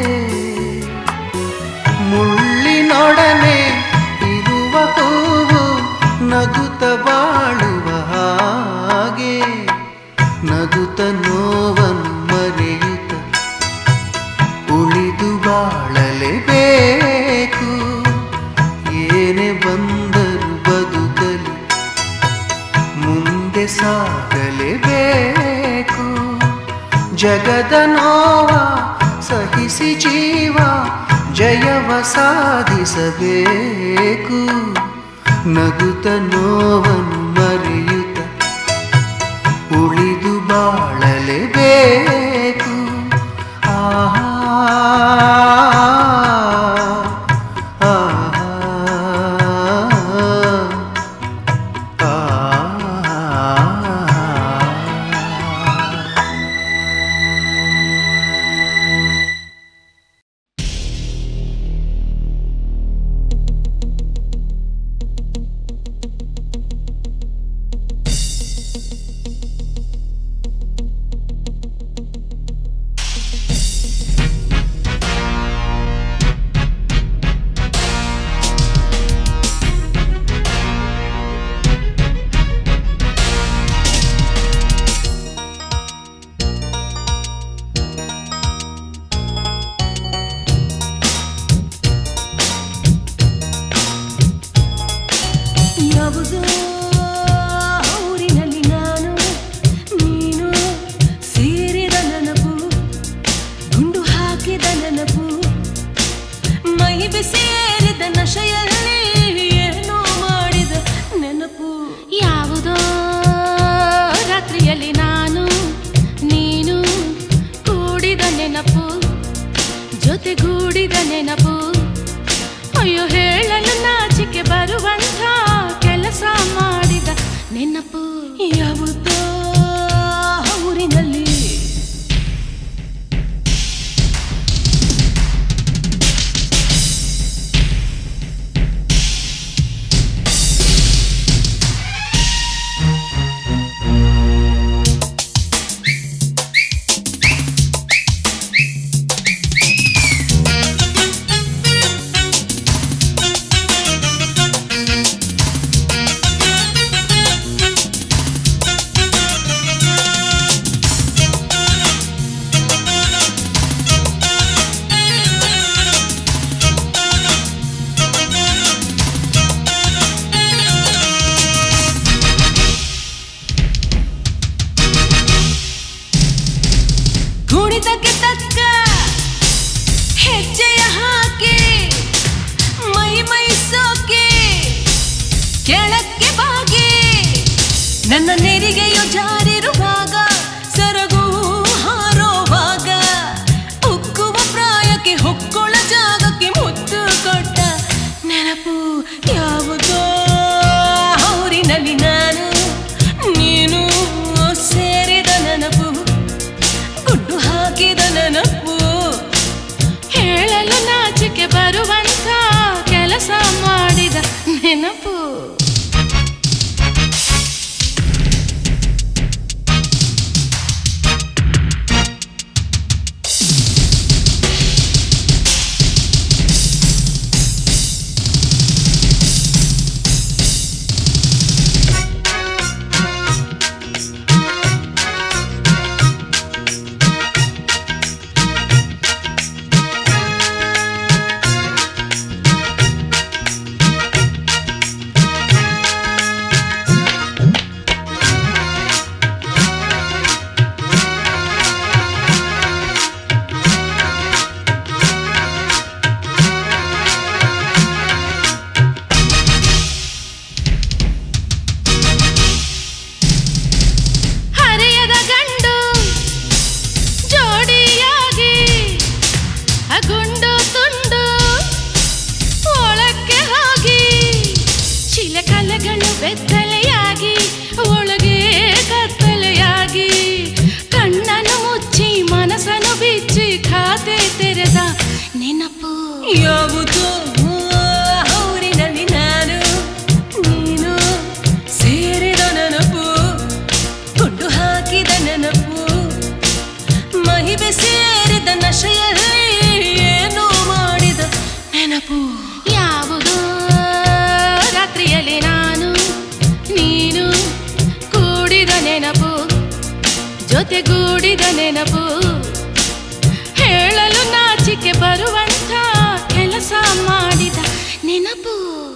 ಮುಳ್ಳಿನೊಡನೆ ಇರುವ ಹೂವು ನಗುತ್ತ ಬಾಳುವ ಹಾಗೆ ನಗುತ್ತ ನೋವನ್ನು ಮರೆಯುತ್ತ ಉಳಿದು ಬಾಳಲೇಬೇಕು ಏನೇ ಬಂದರು ಬದುಕಲಿ ಮುಂದೆ ಸಾಗಲೇಬೇಕು ಜಗದ ನೋವ ಸಹಿಸಿ ಜೀವ ಜಯವ ಸಾಧಿಸಬೇಕು ನಗುತ್ತ ನೋವನ್ನು ಮರೆಯುತ್ತ ಉಳಿದು ಬಾಳಲೇಬೇಕು ಆಹಾ ಆಹಾ ಯಾವುದೋ ಊರಿನಲ್ಲಿ ನಾನು ನೀನು ಸೇರಿದ ನೆನಪು ಗುಂಡು ಹಾಕಿದ ನೆನಪು ಮೈ ಬಿಸಿಯೇರಿದ ನಶೆಯಲ್ಲಿ ಏನೋ ಮಾಡಿದ ನೆನಪು ಯಾವುದೋ ರಾತ್ರಿಯಲ್ಲಿ ನಾನು ನೀನು ಕೂಡಿದ ನೆನಪು ಜೊತೆಗೂಡಿದ ನೆನಪು ಅಯ್ಯೋ ಹೇಳಲು ನಾಚಿಕೆ ಬರುವಂಥ ಕೆಲಸ ಮಾಡಿದ ನೆನಪು ಯಾವುದೋ ಊರಿನಲ್ಲಿ ಕುಣಿತಕ್ಕೆ ತಕ್ಕ ಹೆಜ್ಜೆಯ ಹಾಕಿ ಮೈ ಮೈ ಸೋಕಿ ಕೆಳಕ್ಕೆ ಬಾಗಿ ನನ್ನ ನೆರಿಗೆಯು ಜಾರಿರುವಾಗ ಸರಗು ಹಾರೋವಾಗ ಉಕ್ಕುವ ಪ್ರಾಯಕ್ಕೆ ಹೊಕ್ಕೊಳ ಜಾಗಕ್ಕೆ ಮುತ್ತು ಕೊಟ್ಟ ನೆನಪು ಯಾವುದೋ ಊರಿನಲ್ಲಿ ನಾನು ನೀನು ಸೇರಿದ ನೆನಪು ಗುಡ್ಡು ಹಾಕಿದ ನೆನಪು ಹೇಳಲು ನಾಚಿಕೆ ಬರುವಂಥ ಕೆಲಸ ಮಾಡಿದ ನೆನಪು ಜೊತೆಗೂಡಿದ ನೆನಪು ಜೊತೆಗೂಡಿದ ನೆನಪು ಹೇಳಲು ನಾಚಿಕೆ ಬರುವಂಥ ಕೆಲಸ ಮಾಡಿದ ನೆನಪು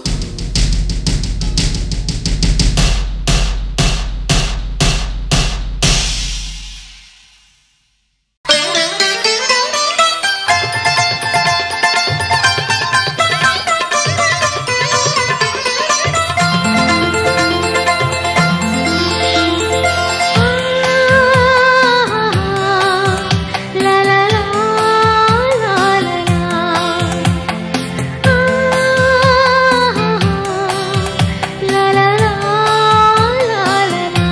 La la la la la la. La la la la la la.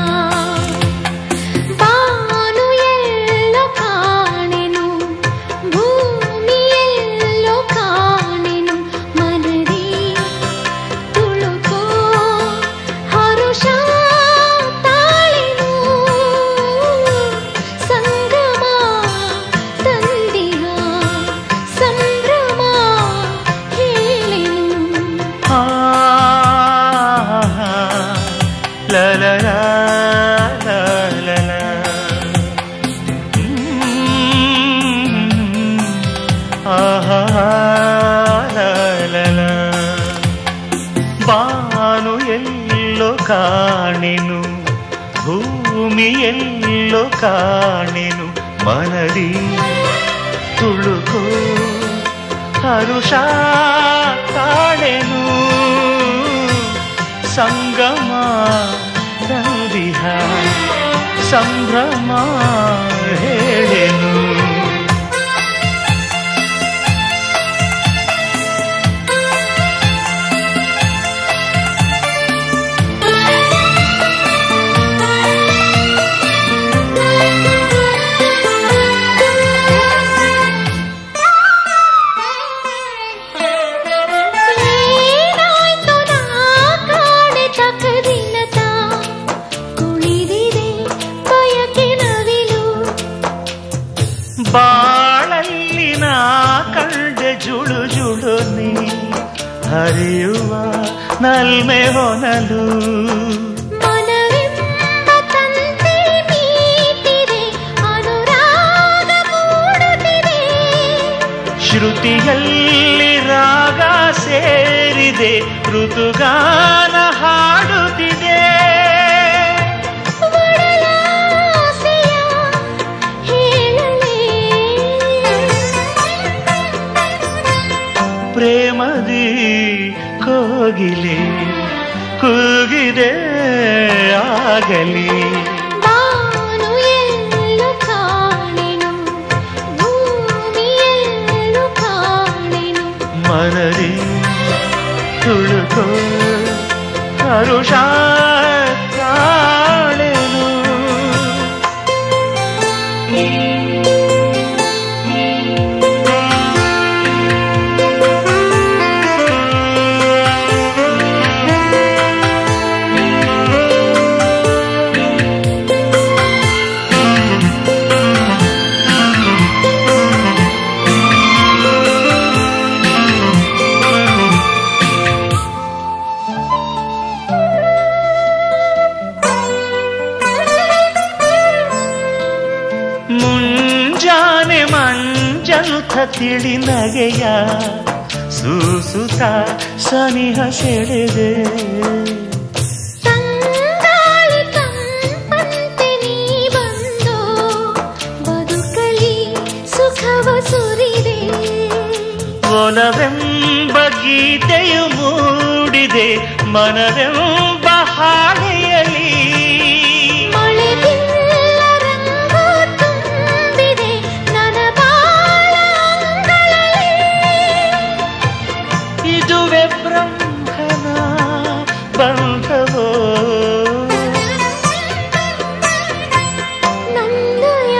Banu ಎಲ್ಲೋ ಕಾಣೆನು ಭೂಮಿ ಎಲ್ಲೋ ಕಾಣೆನು ಮನದಿ ತುಳುಕೋ ಹರುಷ ತಾಳೆನು ಸಂಗಮ ತಂದಿಹ ಸಂಭ್ರಮ ಹೇಳೆನು ಆ, ಲ ಲ ಲ ಲ ಲ ಲ. ಹ್ಮ್. ಆಹಾ, ಲ ಲ ಲ. ಬಾನು ಎಲ್ಲೋ ಕಾಣೆನು ಭೂಮಿ ಎಲ್ಲೋ ಕಾಣೆನು ಮನದಿ ತುಳುಕೋ ಹರುಷ ಕಾಣೆನು ಸಂಗಮ ತಂದಿಹ ಸಂಭ್ರಮ ಹೇಳೆನು ಏನಾಯ್ತು ನಾ ಕಾಣೆ ತಕದಿನತ ಕುಣಿದಿದೆ ಬಯಕೆ ನವಿಲು ಬಾಳಲ್ಲಿ ನಾ ಕಂಡೆ ಜುಳು ಜುಳು ನೀ ಹರಿಯುವ ನಲ್ಮೆ ಹೊನಲು ಮನವೆಂಬ ತಂತಿ ಮೀಟಿದೆ ಅನುರಾಗ ಮೂಡುತ್ತಿದೆ ಶ್ರುತಿಯಲ್ಲಿ ರಾಗ ಸೇರಿದೆ ಋತುಗಾನ ಹಾಡುತ್ತಿದೆ ಒಡಲಾಸೆಯ ಹೇಳಲೇ ಪ್ರೇಮದಿ ಕೋಗಿಲೆ ಕೂಗಿದೆ ಆಗಲಿ ಬಾನು ಎಲ್ಲೋ ಕಾಣೆನು ಭೂಮಿ ಎಲ್ಲೋ ಕಾಣೆನು ಮನದಿ ತುಳುಕೋ ಹರುಷ ಕಾಣೆನು ಮುಂಜಾನೆ ಮಂಜಂಥ ತಿಳಿ ನಗೆಯ ಸೂಸುತ್ತ ಸನಿಹ ಸೆಳೆದೆ ತಂಗಾಳಿ ತಂಪಂತೆ ನೀ ಬಂದೋ ಬದುಕಲಿ ಸುಖವ ಸುರಿದೆ ಒಲವೆಂಬ ಗೀತೆಯು ಮೂಡಿದೆ ಮನವೆಂಬ ಹಾಳೆಯಲಿ ಮಳೆ ಬಿಲ್ಲ ರಂಗು ತುಂಬಿದೆ ನನ್ನ ಬಾಳ ಅಂಗಳಲಿ. ಇದುವೆ ಬ್ರಹ್ಮನ ಬಂಧವೋ ನನ್ನಯ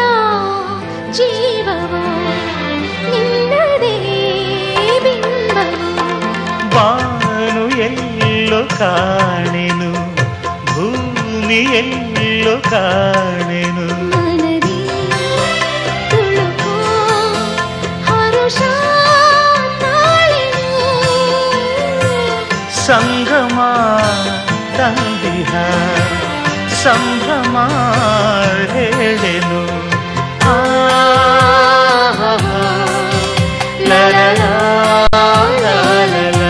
ಜೀವವೋ ನಿನ್ನದೇ ಬಿಂಬವೋ ಬಾನು ಎಲ್ಲೋ ಕಾಣೆನು ಭೂಮಿ ಎಲ್ಲೋ ಕಾಣೆನು ಮನದಿ ತುಳುಕೋ ಹರುಷ ತಾಳೆನು. ಸಂಗಮ ತಂದಿಹ ಸಂಭ್ರಮ ಹೇಳೆನು ಆ, ಲ, ಲ, ಲ, ಲ, ಲ, ಲ.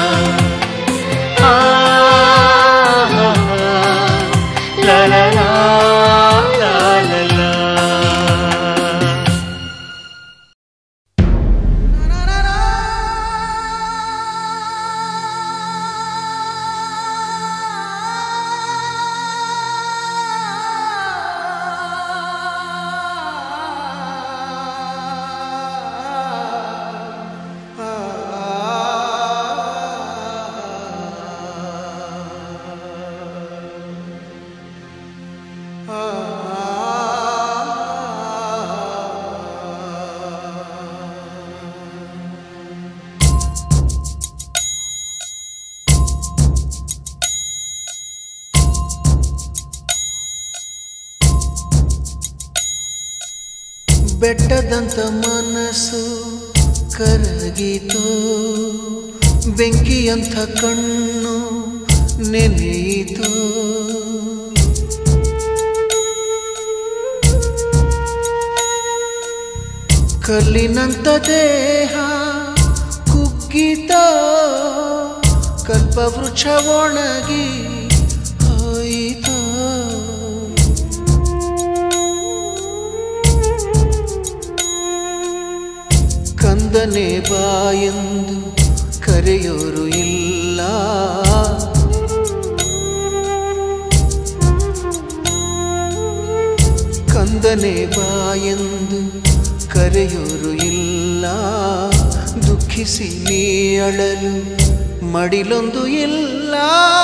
ಆ, ಲ, ಲ, ಲ, ಲ, ಲ, ಲ. ಬೆಟ್ಟದಂತ ಮನಸ್ಸು ಕರಗಿತು ಬೆಂಕಿಯಂಥ ಕಣ್ಣು ನೆನೆಯಿತು ಕಲ್ಲಿನಂತ ದೇಹ ಕುಗ್ಗಿತ ಕಲ್ಪವೃಕ್ಷ ಒಣಗಿ ಹೋಯಿತು ಕಂದನೆ ಬಾಯೆಂದು ಕರೆಯೋರು ಇಲ್ಲ ಕಂದನೆ ಬಾಯೆಂದು ಕರೆಯೋರು ಇಲ್ಲ ದುಃಖಿಸಿ ನೀ ಅಳಲು ಮಡಿಲೊಂದು ಇಲ್ಲ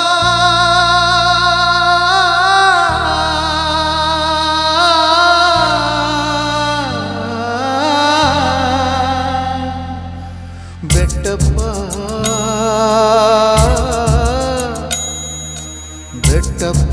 ಬೆಟ್ಟಪ್ಪ ಬೆಟ್ಟಪ್ಪ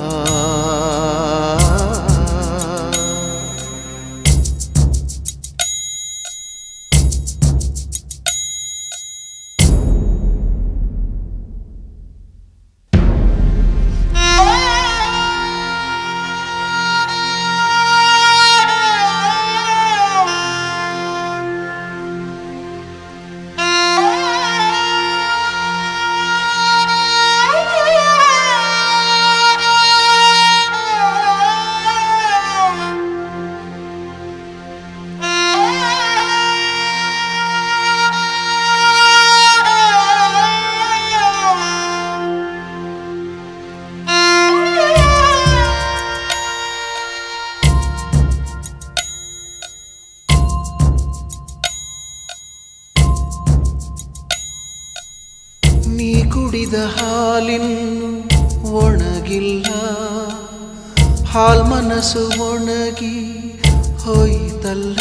ನೀ ಕುಡಿದ ಹಾಲಿನ್ನು ಒಣಗಿಲ್ಲ ಹಾಲ್ ಮನಸ್ಸು ಒಣಗಿ ಹೋಯಿತಲ್ಲ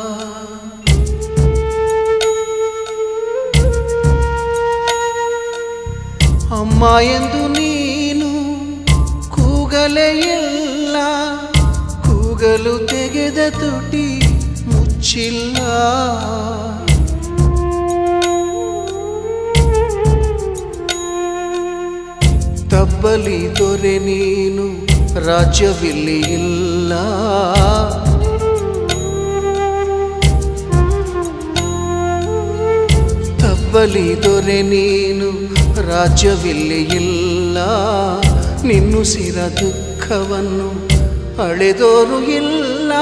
ಅಮ್ಮ ಎಂದು ನೀನು ಕೂಗಲೇ ಇಲ್ಲ ಕೂಗಲು ತೆಗೆದ ತುಟಿ ಮುಚ್ಚಿಲ್ಲ ತಬ್ಬಲಿ ದೊರೆ ನೀನು ರಾಜ್ಯವಿಲ್ಲಿ ಇಲ್ಲ ತಬ್ಬಲಿ ದೊರೆ ನೀನು ರಾಜ್ಯವಿಲ್ಲಿ ಇಲ್ಲ ನಿನ್ನುಸಿರ ದುಃಖವನ್ನು ಅಳೆದೋರು ಇಲ್ಲ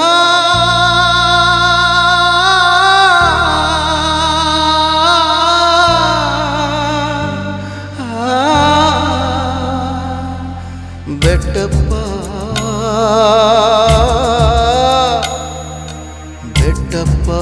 ಬೆಟ್ಟಪ್ಪ ಬೆಟ್ಟಪ್ಪ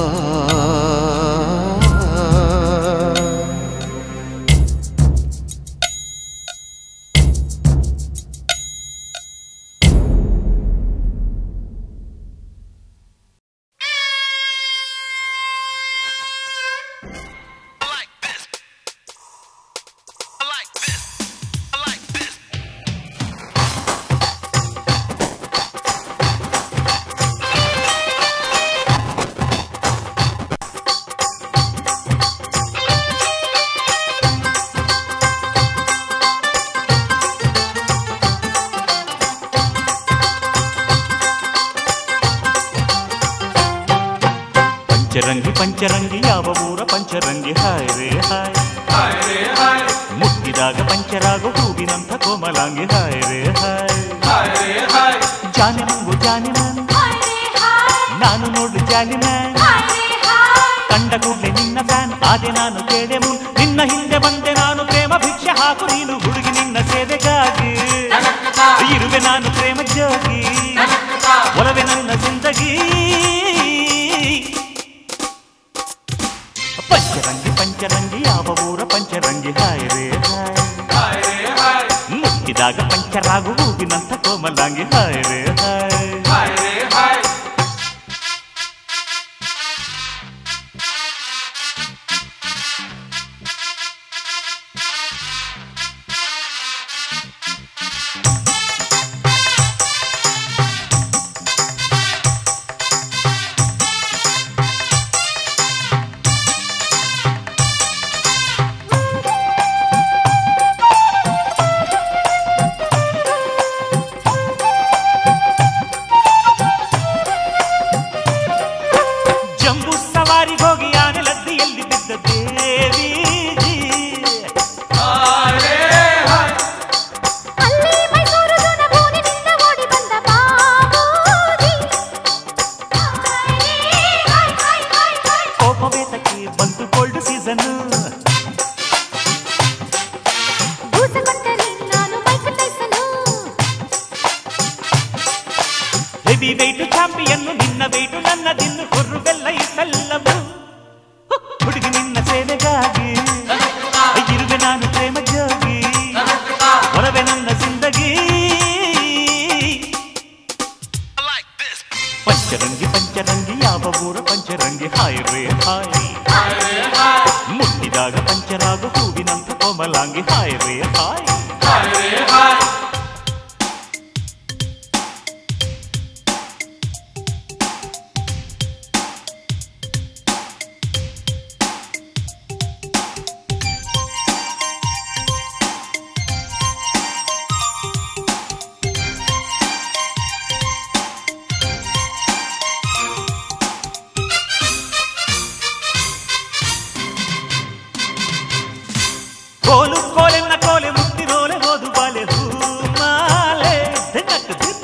ಪಂಚರಂಗಿ ಪಂಚರಂಗಿ ಯಾವ ಊರ ಪಂಚರಂಗಿ ಹಾಯ್ ರೇ ಹಾಯ್ ಮುಟ್ಟಿದಾಗ ಪಂಚರಾಗೋ ಹೂವಿನಂಥ ಕೋಮಲಾಂಗಿ ಹಾಯ್ ರೇ ಹಾಯ್ ಜಾನಿ ನಂಗು ಜಾನಿ ನಾನು ನಾನು ನೋಡು ಜಾನಿ ಮ್ಯಾನ್ ಕಂಡ ಕೂಡಲೇ ನಿನ್ನ ಫ್ಯಾನ್ ಆದೆ ನಾನು ಕೇಳೆ ಮುನ್ ನಿನ್ನ ಹಿಂದೆ ಬಂದೆ ನಾನು ಪ್ರೇಮ ಭಿಕ್ಷೆ ಹಾಕು ನೀನು ಹುಡುಗಿ ನಿನ್ನ ಸೇವೆಗಾಗಿ ಇರುವೆ ನಾನು ಪ್ರೇಮ ಜೋಗಿ ಒಲವೆ ನನ್ನ ಜಿಂದಗಿ ಪಂಚರಂಗಿ ಪಂಚರಂಗಿ ಯಾವ ಊರ ಪಂಚರಂಗಿ ಹಾಯ್ ರೇ ಹಾಯ್ ಮುಟ್ಟಿದಾಗ ಪಂಚರಾಗು ಹೂವಿನಂಥ ಕೋಮಲಾಂಗಿ ಹಾಯ್ ರೇ ಹಾಯ್ ಜಂಬೂ ಸವಾರಿಗೆ ಹೋಗಿ ಆನೆ ಲದ್ದಿಯಲ್ಲಿ ಬಿದ್ದ ದೇವಿ ಅಲ್ಲಿ ಮೈಸೂರು ದುನಗೂರಿನಿಂದ ಓಡಿ ಬಂದ ಬಾಬೂಜಿ ಕೋಪವೇತಕ್ಕೆ ಬಂತು ಕೋಲ್ಡ್ ಸೀಸನ್ ಬೂಸ ಕೊಟ್ಟರೆ ನಾನು Michael Tyson heavy weight champion ನಿನ್ನ ವೆಯ್ಟ್ ನನ್ನದಿನ್ನು ಕೊರ್ರು ಬೆಲ್ಲ ಇಸಲ್ಲವು ಹುಡುಗಿ ನಿನ್ನ ಸೇವೆಗಾಗಿ ಇರುವೆ ನಾನು ಪ್ರೇಮ ಜೋಗಿ ಒಲವೆ ನನ್ನ ಜಿಂದಗಿ ಪಂಚರಂಗಿ ಪಂಚರಂಗಿ ಯಾವ ಊರ ಪಂಚರಂಗಿ ಹಾಯ್ ರೇ ಹಾಯ್ ಮುಟ್ಟಿದಾಗ ಪಂಚರಾಗ ಹೂವಿನಂತ ಕೋಮಲಾಂಗಿ ಹಾಯ್ ರೇ ಹಾಯ್ ಕೋಲು ಕೋಲೆನ್ನ ಕೋಲೆ ಮುತ್ತಿರೋಲೆ ಓದು ಬಾಲೆ ಹೂಮಾಲೆ ದಿನಕ್ಕೆ ದಿನ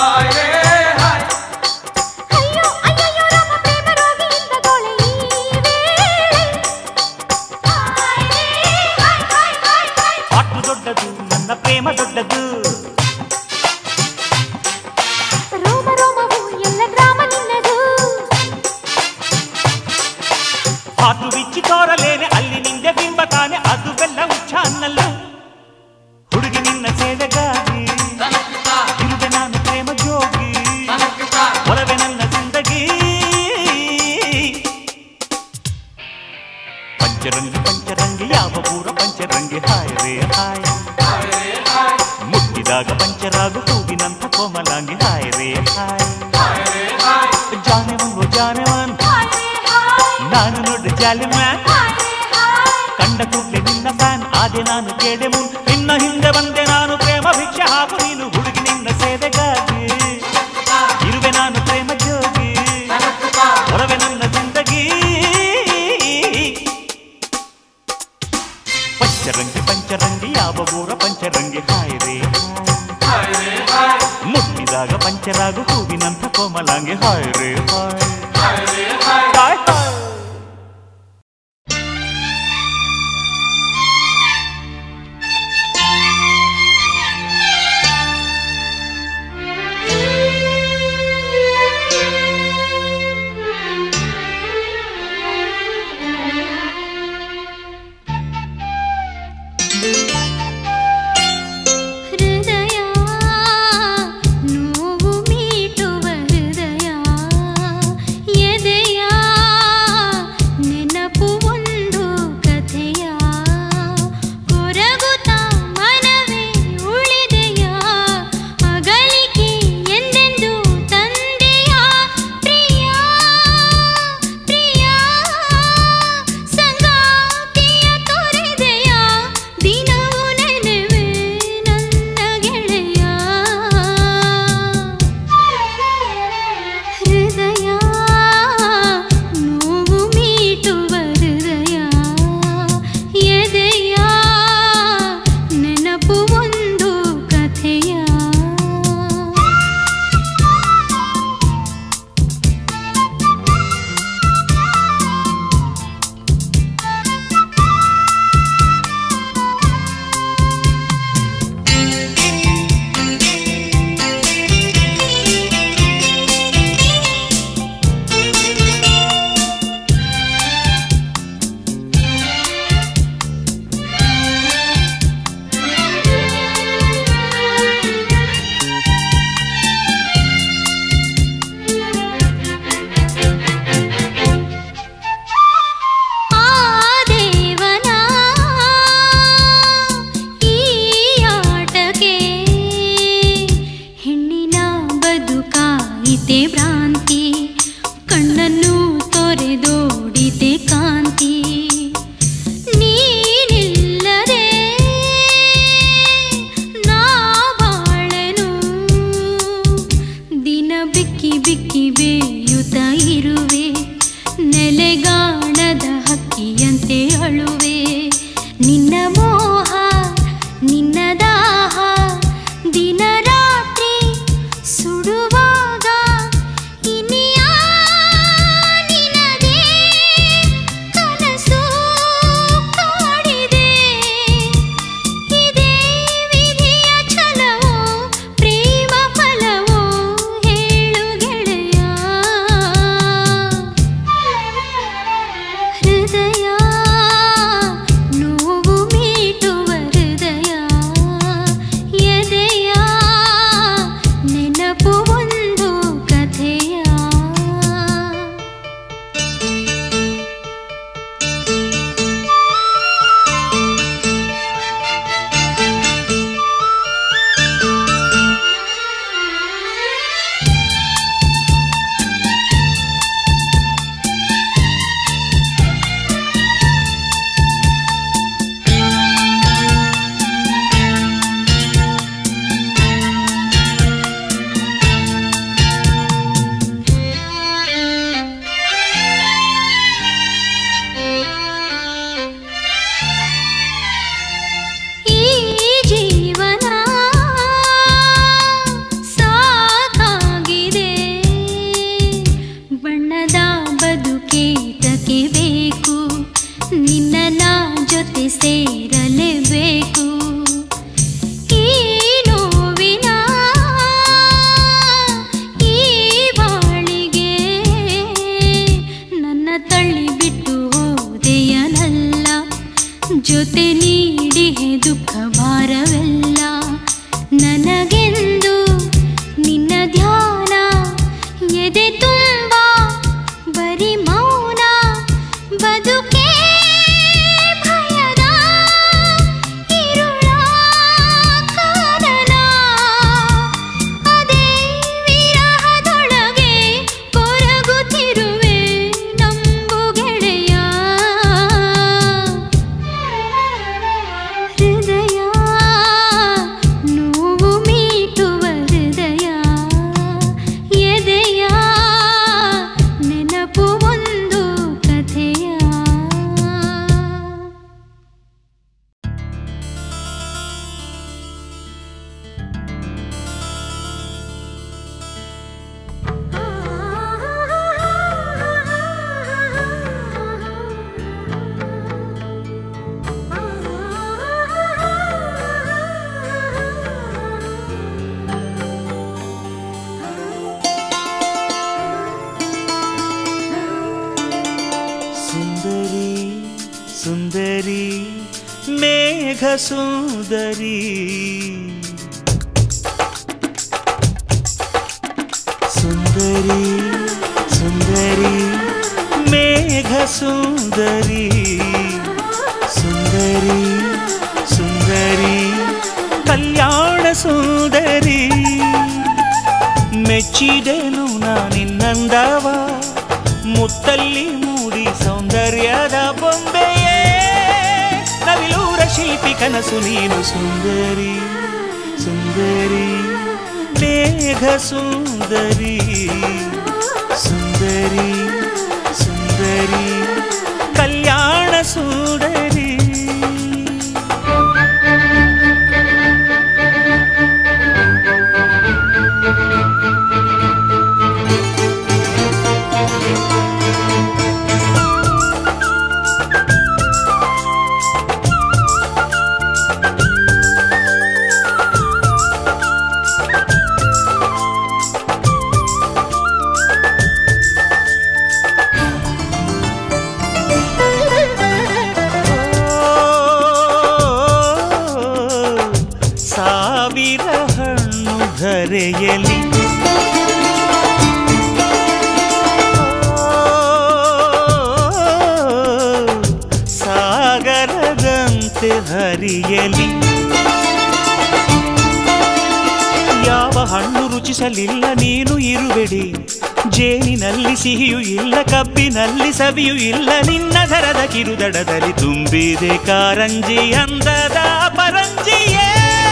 ಅಯ್ಯೋ ಅಯ್ಯಯ್ಯೋ ರಾಮ ಪ್ರೇಮ ರೋಗಿಯಿಂದ ಗೋಳೆ ಈ ವೇಳೆ ಪಾಟು ದೊಡ್ಡದು ನನ್ನ ಪ್ರೇಮ ದೊಡ್ಡದು ರೋಮ ರೋಮವು ಎಲ್ಲ ಗ್ರಾಮ ನಿನ್ನದು ಪಾಟು ಬಿಚ್ಚಿ ತೋರಲೇನೆ ಅಲ್ಲಿ ನಿಂದೆ ಬಿಂಬ ತಾನೆ ಅದು ಬೆಲ್ಲ ಉಚ್ಚ ಅನ್ನಲ್ಲ ಹುಡುಗಿ ನಿನ್ನ ಸೇವೆಗಾಗಿ ಇರುವೆ ನಾನು ಪ್ರೇಮ ಜೋಗಿ ಒಲವೆ ನನ್ನ ಜಿಂದಗಿ ಪಂಚರಂಗಿ ಪಂಚರಂಗಿ ಯಾವ ಊರ ಪಂಚರಂಗಿ ಹಾಯ್ ರೇ ಹಾಯ್ ಮುಟ್ಟಿದಾಗ ಪಂಚರಾಗು ಹೂವಿನಂಥ ಕೋಮಲಾಂಗಿ ಹಾಯ್ ರೇ ಹಾಯ್ ಜಾನೆವನ್ ಜಾನೆವನ್ ನಾನು ನೋಡು ಜಾಲಿ ಮ್ಯಾನ್ ಕಂಡ ಕೂಡಲೇ ನಿನ್ನ ಫ್ಯಾನ್ ಆದೆ ನಾನು ಕೇಳೆ ಮುನ್ ನಿನ್ನ ಹಿಂದೆ ಬಂದೆ ನಾನು ಪ್ರೇಮ ಭಿಕ್ಷೆ ಹಾಕು ನೀನು ಹುಡುಗಿ ನಿನ್ನ ಸೇವೆಗಾಗಿ ಇರುವೆ ನಾನು ಪ್ರೇಮ ಜೋಗಿ ಹೊರವೆ ನನ್ನ ಜಿಂದಗಿ ಪಂಚರಂಗಿ ಪಂಚರಂಗಿ ಯಾವ ಊರ ಪಂಚರಂಗಿ ಹಾಯ್ ರೇ ಹಾಯ್ ಮುಟ್ಟಿದಾಗ ಪಂಚರಾಗು ಹೂವಿನಂಥ ಕೋಮಲಾಂಗಿ ಹಾಯ್ ರೇ ಹಾಯ್ ಹಾಯ್ ಹಾಯ್ ಹೃದಯ ನೋವು ಮೀಟುವ ಹೃದಯ ಎದೆಯ ಬದುಕಾಯಿತೆ ಭ್ರಾಂತಿ ಕಣ್ಣನ್ನು ತೊರೆದೋಡಿತೆ ಕಾಂತಿ ನೀನಿಲ್ಲದೆ ನಾ ಬಾಳೆನು ದಿನ ಬಿಕ್ಕಿ ಬಿಕ್ಕಿ ಬೇಯುತ್ತ ಇರುವೆ ನೆಲೆಗಾಣದ ಹಕ್ಕಿಯಂತೆ ಅಳುವೆ ನಿನ್ನ ಮೋಹ ನಿನ್ನ ದಾಹ ದಿನ ರಾತ್ರಿ ಸುಡುವಾಗ ಇನಿಯ ನಿನಗೆ ಕನಸು ಕಾಡಿದೆ ಇದೇ ವಿಧಿಯ ಛಲವೋ ಪ್ರೇಮ ಫಲವೋ ಹೇಳು ಗೆಳೆಯ ಹೃದಯ ನೋವು ಮೀಟುವ ಹೃದಯ ಎದೆಯ ನೆನಪು ಒಂದು ಕಥೆಯ ಈ ಜೀವನ ಸಾಕಾಗಿದೆ ಬಣ್ಣದ ಬದುಕೇತಕ್ಕೆ ಬೇಕು ನಿನ್ನ ನಾ ಜೊತೆ ಸೇರಲೇಬೇಕು ಈ ನೋವಿನ ಈ ಬಾಳಿಗೆ ನನ್ನ ತಳ್ಳಿ ಬಿಟ್ಟು ಹೋದೆಯನಲ್ಲ ಜೊತೆ ನೀಡಿಹೆ ದುಃಖ ಭಾರವೆಲ್ಲ ನನಗೆಂದು ನಿನ್ನ ಧ್ಯಾನ ಎದೆ ತುಂಬ ಬರಿ ಮೌನ ಬದುಕೇ ಭಯದ ಇರುಳ ಕಾರಣ ಅದೇ ವಿರಹದೊಳಗೆ ಕೊರಗುತ್ತಿರುವೆ ನಂಬು ಗೆಳೆಯ ಹೃದಯ ನೋವು ಮೀಟುವ ಹೃದಯ ಎದೆಯ ನೆನಪು ಒಂದು ಕಥೆಯ ಸುಂದರಿ ಸುಂದರಿ ಮೇಘ ಸುಂದರಿ ಸುಂದರಿ ಸುಂದರಿ ಮೇಘ ಸುಂದರಿ ಸುಂದರಿ ಸುಂದರಿ ಕಲ್ಯಾಣ ಸುಂದರಿ ಮೆಚ್ಚಿದೆನು ನಾನಿನ್ನಂದವ ಮುತ್ತಲ್ಲಿ ಮೂಡಿ ಸೌಂದರ್ಯದ ಬೊಂಬೆಯೇ ನವಿಲೂರ ಶಿಲ್ಪಿ ಕನಸು ನೀನು ಸುಂದರಿ ಸುಂದರಿ ಮೇಘ ಸುಂದರಿ ಸುಂದರಿ ಸುಂದರಿ ಕಲ್ಯಾಣ ಸುಂದರಿ ಸಾವಿರ ಹಣ್ಣು ಧರೆಯಲಿ ಸಾಗರದಂತೆ ಹರಿಯಲಿ ಯಾವ ಹಣ್ಣು ರುಚಿಸಲಿಲ್ಲ ನೀನು ಇರುವೆಡಿ ಜೇನಿನಲ್ಲಿ ಸಿಹಿಯೂ ಇಲ್ಲ ಕಬ್ಬಿನಲ್ಲಿ ಸವಿಯೂ ಇಲ್ಲ ನಿನ್ನ ದರದ ಕಿರುದಡದಲ್ಲಿ ತುಂಬಿದೆ ಕಾರಂಜಿ ಅಂದದ ಪರಂಜಿಯೇ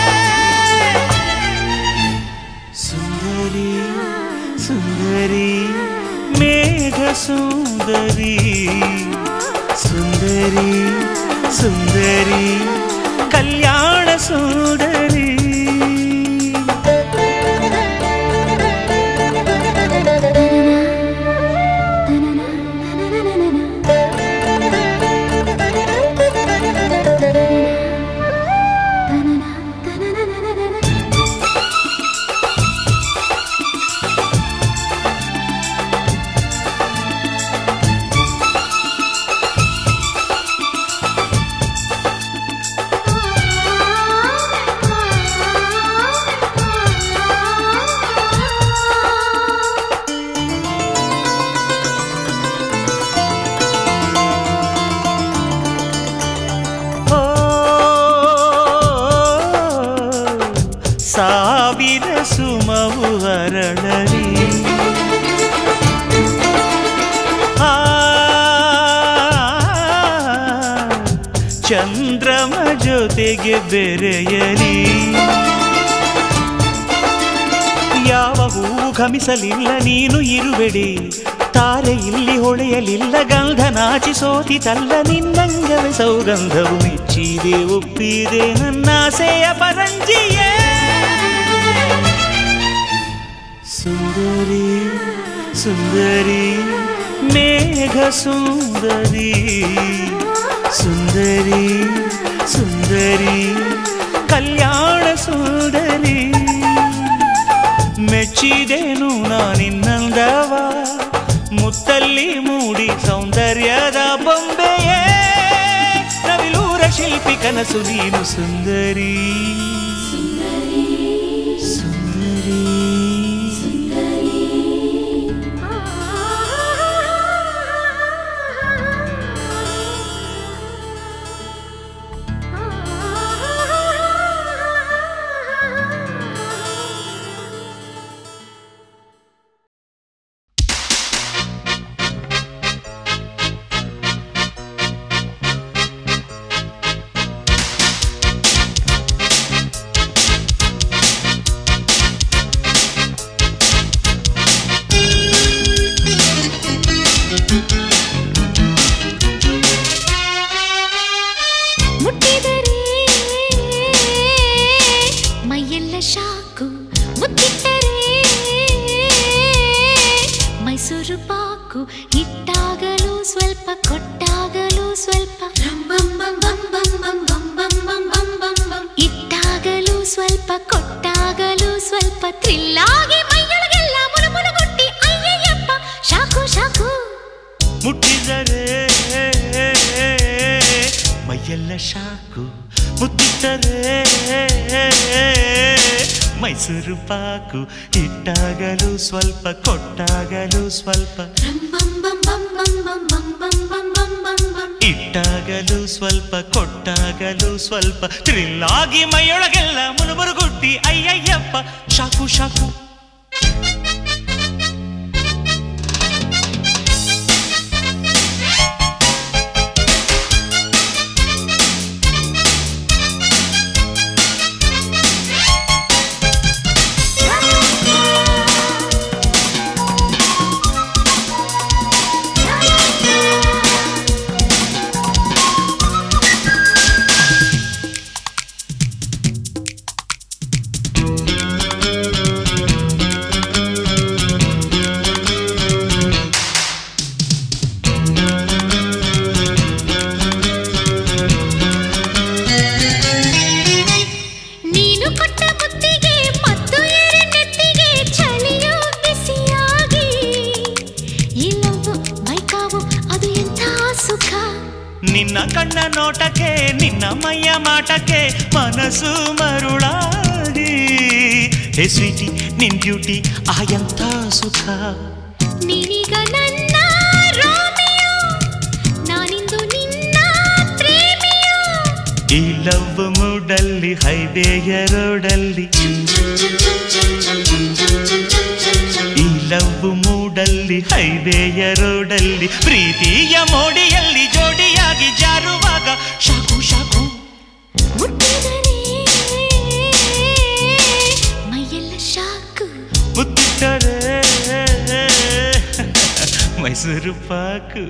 ಸುಂದರಿ ಸುಂದರಿ ಮೇಘ ಸುಂದರಿ ಸುಂದರಿ ಸುಂದರಿ ಕಲ್ಯಾಣ ಸುಂದರಿ ಓ ಸಾವಿರ ಸುಮವು ಹರಳರಿ ಆ ಚಂದ್ರಮ ಜೊತೆಗೆ ಬೆರೆಯಲಿ ಯಾವ ಹೂವು ಘಮಿಸಲಿಲ್ಲ ನೀನು ಇರುವೆಡಿ ತಾರೆ ಇಲ್ಲಿ ಹೊಳೆಯಲಿಲ್ಲ ಗಂಧ ನಾಚಿ ಸೋತಿತಲ್ಲ ನಿನ್ನಂಗವೇ ಸೌಗಂಧವು ಮೆಚ್ಚಿದೆ ಒಪ್ಪಿದೆ ನನ್ನಾಸೆಯ ಪರಂಜಿಯೇ ಸುಂದರಿ ಸುಂದರಿ ಮೇಘ ಸುಂದರಿ ಸುಂದರಿ ಸುಂದರಿ ಕಲ್ಯಾಣ ಸುಂದರಿ ಮೆಚ್ಚಿದೇನು ನಾನಿನ್ನಂದವ ಮುತ್ತಲ್ಲಿ ಮೂಡಿ ಸೌಂದರ್ಯದ ಬೊಂಬೆಯೇ ನವಿಲೂರ ಶಿಲ್ಪಿ ಕನಸು ನೀನು ಸುಂದರಿ ಸುಂದರಿ ಮುಟ್ಟಿದರೆ ಮೈಯೆಲ್ಲ ಶಾಕು ಮುತ್ತಿಟ್ಟರೆ ಮೈಸೂರು ಪಾಕು ಇಟ್ಟಾಗಲೂ ಸ್ವಲ್ಪ ಕೊಟ್ಟಾಗಲೂ ಸ್ವಲ್ಪ ಇಟ್ಟಾಗಲೂ ಸ್ವಲ್ಪ ಕೊಟ್ಟಾಗಲೂ ಸ್ವಲ್ಪ ಥ್ರಿಲ್ಲಾಗಿ ಮೈಯೊಳಗೆಲ್ಲ ಮುಳುಮುಳುಗುಟ್ಟಿ ಅಯ್ಯಯ್ಯಪ್ಪ ಶಾಕು ಶಾಕು ಮುಟ್ಟಿದರೆ ಮೈಯೆಲ್ಲ ಶಾಕು ಮುತ್ತಿಟ್ಟರೆ ಮೈಸೂರು ಪಾಕು ಇಟ್ಟಾಗಲೂ ಸ್ವಲ್ಪ ಕೊಟ್ಟಾಗಲೂ ಸ್ವಲ್ಪ ಇಟ್ಟಾಗಲೂ ಸ್ವಲ್ಪ ಕೊಟ್ಟಾಗಲೂ ಸ್ವಲ್ಪ ಥ್ರಿಲ್ಲಾಗಿ ಮೈಯೊಳಗೆಲ್ಲ ಮುನುಮುರುಗುಟ್ಟಿ ಅಯ್ಯಯ್ಯಪ್ಪ ಶಾಕು ಶಾಕು ನೀನು ಕೊಟ್ಟ ಮುತ್ತಿಗೆ ಮತ್ತು ಎರಡೆತ್ತಿಗೆ ಚಳಿಯೋ ಬಿಸಿಯಾಗಿ ಇಲ್ಲವು ಮೈಕಾವು ಅದು ಎಂಥ ಸುಖ ನಿನ್ನ ಕಣ್ಣ ನೋಟಕ್ಕೆ ನಿನ್ನ ಮೈಯ ಮಾಟಕ್ಕೆ ಮನಸ್ಸು ಮರುಳಾಗಿ ಹೇ ಸ್ವೀಟಿ ನಿನ್ ಬ್ಯೂಟಿ ಆ ಎಂಥ ಸುಖ ನೀನೀಗ ನನ್ನ ರೋಮಿಯೋ ನಾನಿಂದು ನಿನ್ನ ಪ್ರೇಮಿಯೋ ಈ ಲವ್ ಮೂಡಲ್ಲಿ ಹೈವೇಯ ರೋಡಲ್ಲಿ ಈ ಲವ್ ಮೂಡಲ್ಲಿ ಹೈವೇಯ ರೋಡಲ್ಲಿ ಪ್ರೀತಿಯ ಮೋಡಿಯಲ್ಲಿ ಜೋಡಿಯಾಗಿ ಜಾರುವಾಗ ಶಾಕು ಶಾಕು ಮುಟ್ಟಿದರೆ ಮೈಯೆಲ್ಲ ಶಾಕು ಮುತ್ತಿಟ್ಟರೆ ಮೈಸೂರು ಪಾಕು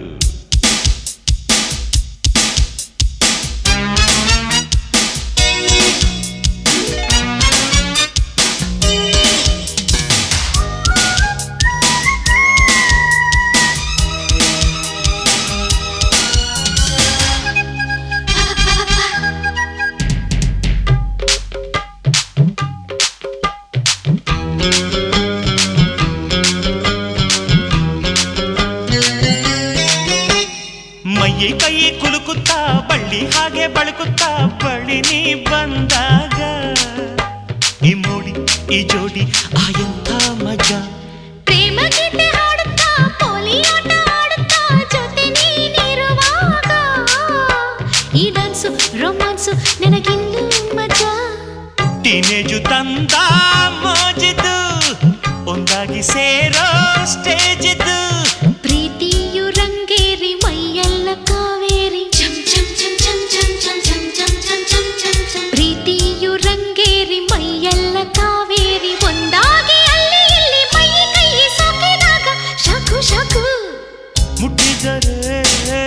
ಮೈಯಿ ಕೈ ಕುಲುಕುತ್ತಾ ಬಳ್ಳಿ ಹಾಗೆ ಬಳುಕುತ್ತಾ ಬಳಿ ನೀ ಬಂದಾಗ ಈ ಮೋಡಿ ಈ ಜೋಡಿ ಆ ಎಂಥ ಮಜಾ ಪ್ರೇಮ ಗೀತೆ ಹಾಡುತ್ತಾ ಪೋಲಿ ಆಟ ಆಡುತ್ತಾ ಜೊತೆ ನೀನಿರುವಾಗ ಈ ಡಾನ್ಸು ರೊಮ್ಯಾನ್ಸು ನನಗಿನ್ನೂ ಮಜಾ ಟೀನೇಜು ತಂದ ಮೋಜಿದ್ದು ಒಂದಾಗಿ ಸೇರೋ ಸ್ಟೇಜ್ ಇದ್ದು ಪ್ರೀತಿಯು ರಂಗೇರಿ ಮೈಯೆಲ್ಲ ಕಾವೇರಿ ಚಮ್ ಚಮ್ ಚಮ್ ಚಮ್ ಚಮ್ ಚಮ್ ಚಮ್ ಚಮ್ ಚಮ್ ಚಮ್ ಚಮ್ ಚಮ್ ಪ್ರೀತಿಯು ರಂಗೇರಿ ಮೈಯೆಲ್ಲ ಕಾವೇರಿ ಒಂದಾಗಿ ಅಲ್ಲಿ ಇಲ್ಲಿ ಮೈ ಕೈ ಸೋಕಿದಾಗ ಶಾಕು ಶಾಕು ಮುಟ್ಟಿದರೆ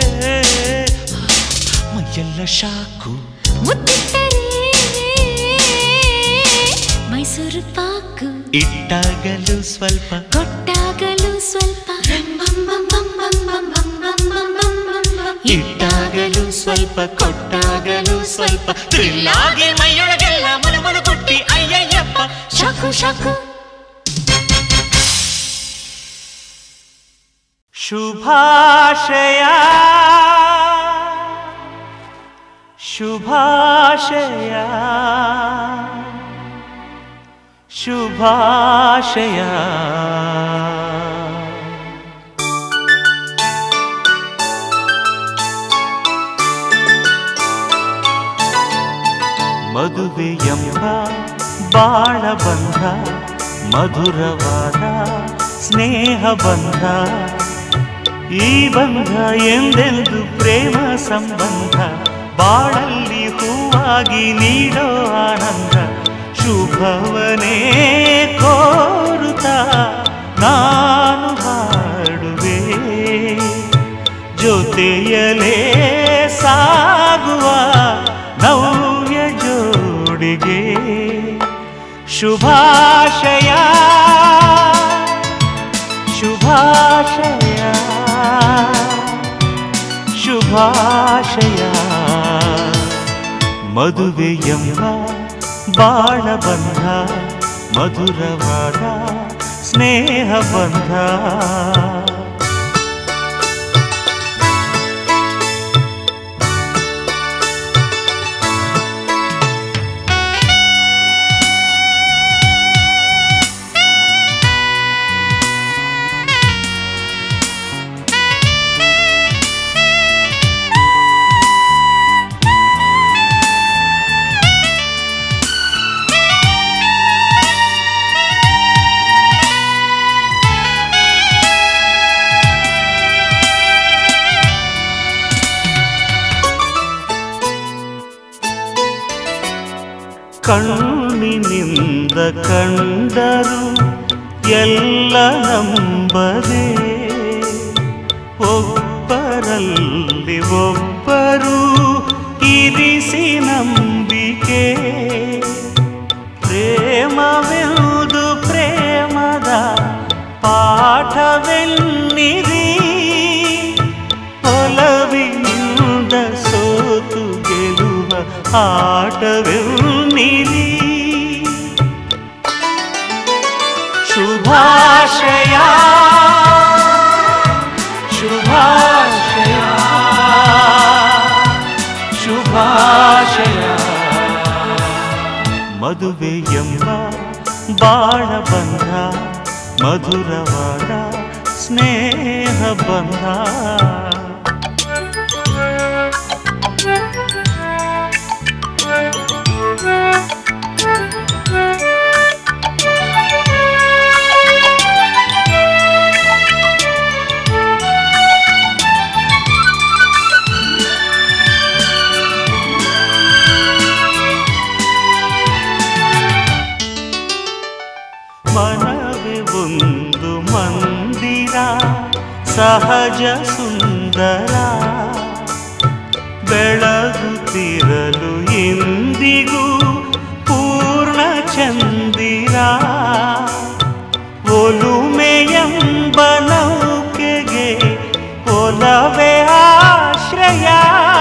ಮೈಯೆಲ್ಲ ಶಾಕು ಮುತ್ತಿಟ್ಟರೆ ಮೈಸೂರು ಪಾಕು ಇಟ್ಟಾಗಲು ಸ್ವಲ್ಪ ಕೊಟ್ಟಾಗಲು ಸ್ವಲ್ಪ ಇಟ್ಟಾಗಲು ಸ್ವಲ್ಪ ಕೊಟ್ಟಾಗಲು ಸ್ವಲ್ಪ ಥ್ರಿಲ್ಲಾಗಿ ಮೈಯೊಳಗೆಲ್ಲ ಮುಳುಮುಳು ಕುಟ್ಟಿ ಅಯ್ಯಯ್ಯಪ್ಪ ಶಾಕು ಶಾಕು ಶುಭಾಶಯ ಶುಭಾಶಯ ಶುಭಾಶಯ ಮದುವೆಯೆಂಬ ಬಾಳ ಬಂಧ ಮಧುರವಾದ ಸ್ನೇಹ ಬಂಧ ಈ ಬಂಧ ಎಂದೆಂದು ಪ್ರೇಮ ಸಂಬಂಧ ಬಾಳಲ್ಲಿ ಹೂವಾಗಿ ನೀಡೋ ಆನಂದ ಶುಭವನೇ ಕೋರುತ್ತಾ ನಾನು ಹಾಡುವೆ ಜೊತೆಯಲೇ ಸಾಗುವ ನವ್ಯ ಜೋಡಿಗೆ ಶುಭಾಶಯ ಶುಭಾಶಯ ಶುಭಾಶಯ ಮದುವೆಯೆಂಬ ಬಾಳ ಬಂಧ ಮಧುರವಾದ ಸ್ನೇಹ ಬಂಧ ಕಣ್ಣಿನಿಂದ ಕಂಡರು ಎಲ್ಲ ನಂಬದೆ ಒಬ್ಬರಲ್ಲಿ ಒಬ್ಬರು ಇರಿಸಿ ನಂಬಿಕೆ ಪ್ರೇಮವೆಂದು ಪ್ರೇಮದ ಪಾಠವೆನ್ನಿರಿ ಒಲವಿನಿಂದ ಸೋತು ಗೆಲುವ ಆಟವೆನ್ನಿರಿ ಶುಭಾಶಯ ಶುಭಾಶಯ ಶುಭಾಶಯ ಮದುವೆ ಎಂಬ ಬಾಳ ಬಂಧ ಮಧುರವಾದ ಸ್ನೇಹ ಬಂಧ ಒಂದು ಮಂದಿರ ಸಹಜ ಸುಂದರ ಬೆಳಗುತ್ತಿರಲು ಎಂದಿಗೂ ಪೂರ್ಣ ಚಂದಿರ ಒಲುಮೆಯಂಬ ನೌಕೆಗೆ ಒಲವೇ ಆಶ್ರಯ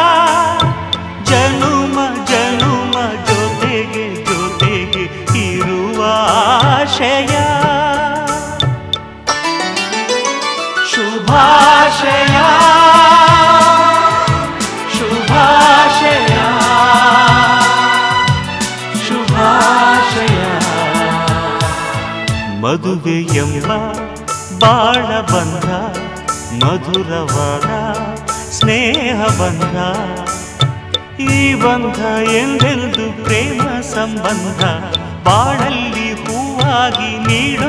ಜನುಮ ಜನುಮ ಜೊತೆಗೆ ಜೊತೆಗೆ ಇರುವ ಆಶಯ ಶುಭಾಶಯ ಶುಭಾಶಯ ಶುಭಾಶಯ ಮದುವೆ ಎಂಬ ಬಾಳ ಬಂಧ ಮಧುರವಾದ ಸ್ನೇಹ ಬಂಧ ಈ ಬಂಧ ಎಂದೆಂದು ಪ್ರೇಮ ಸಂಬಂಧ ಬಾಳಲ್ಲಿ ಹೂವಾಗಿ ನೀಡೋ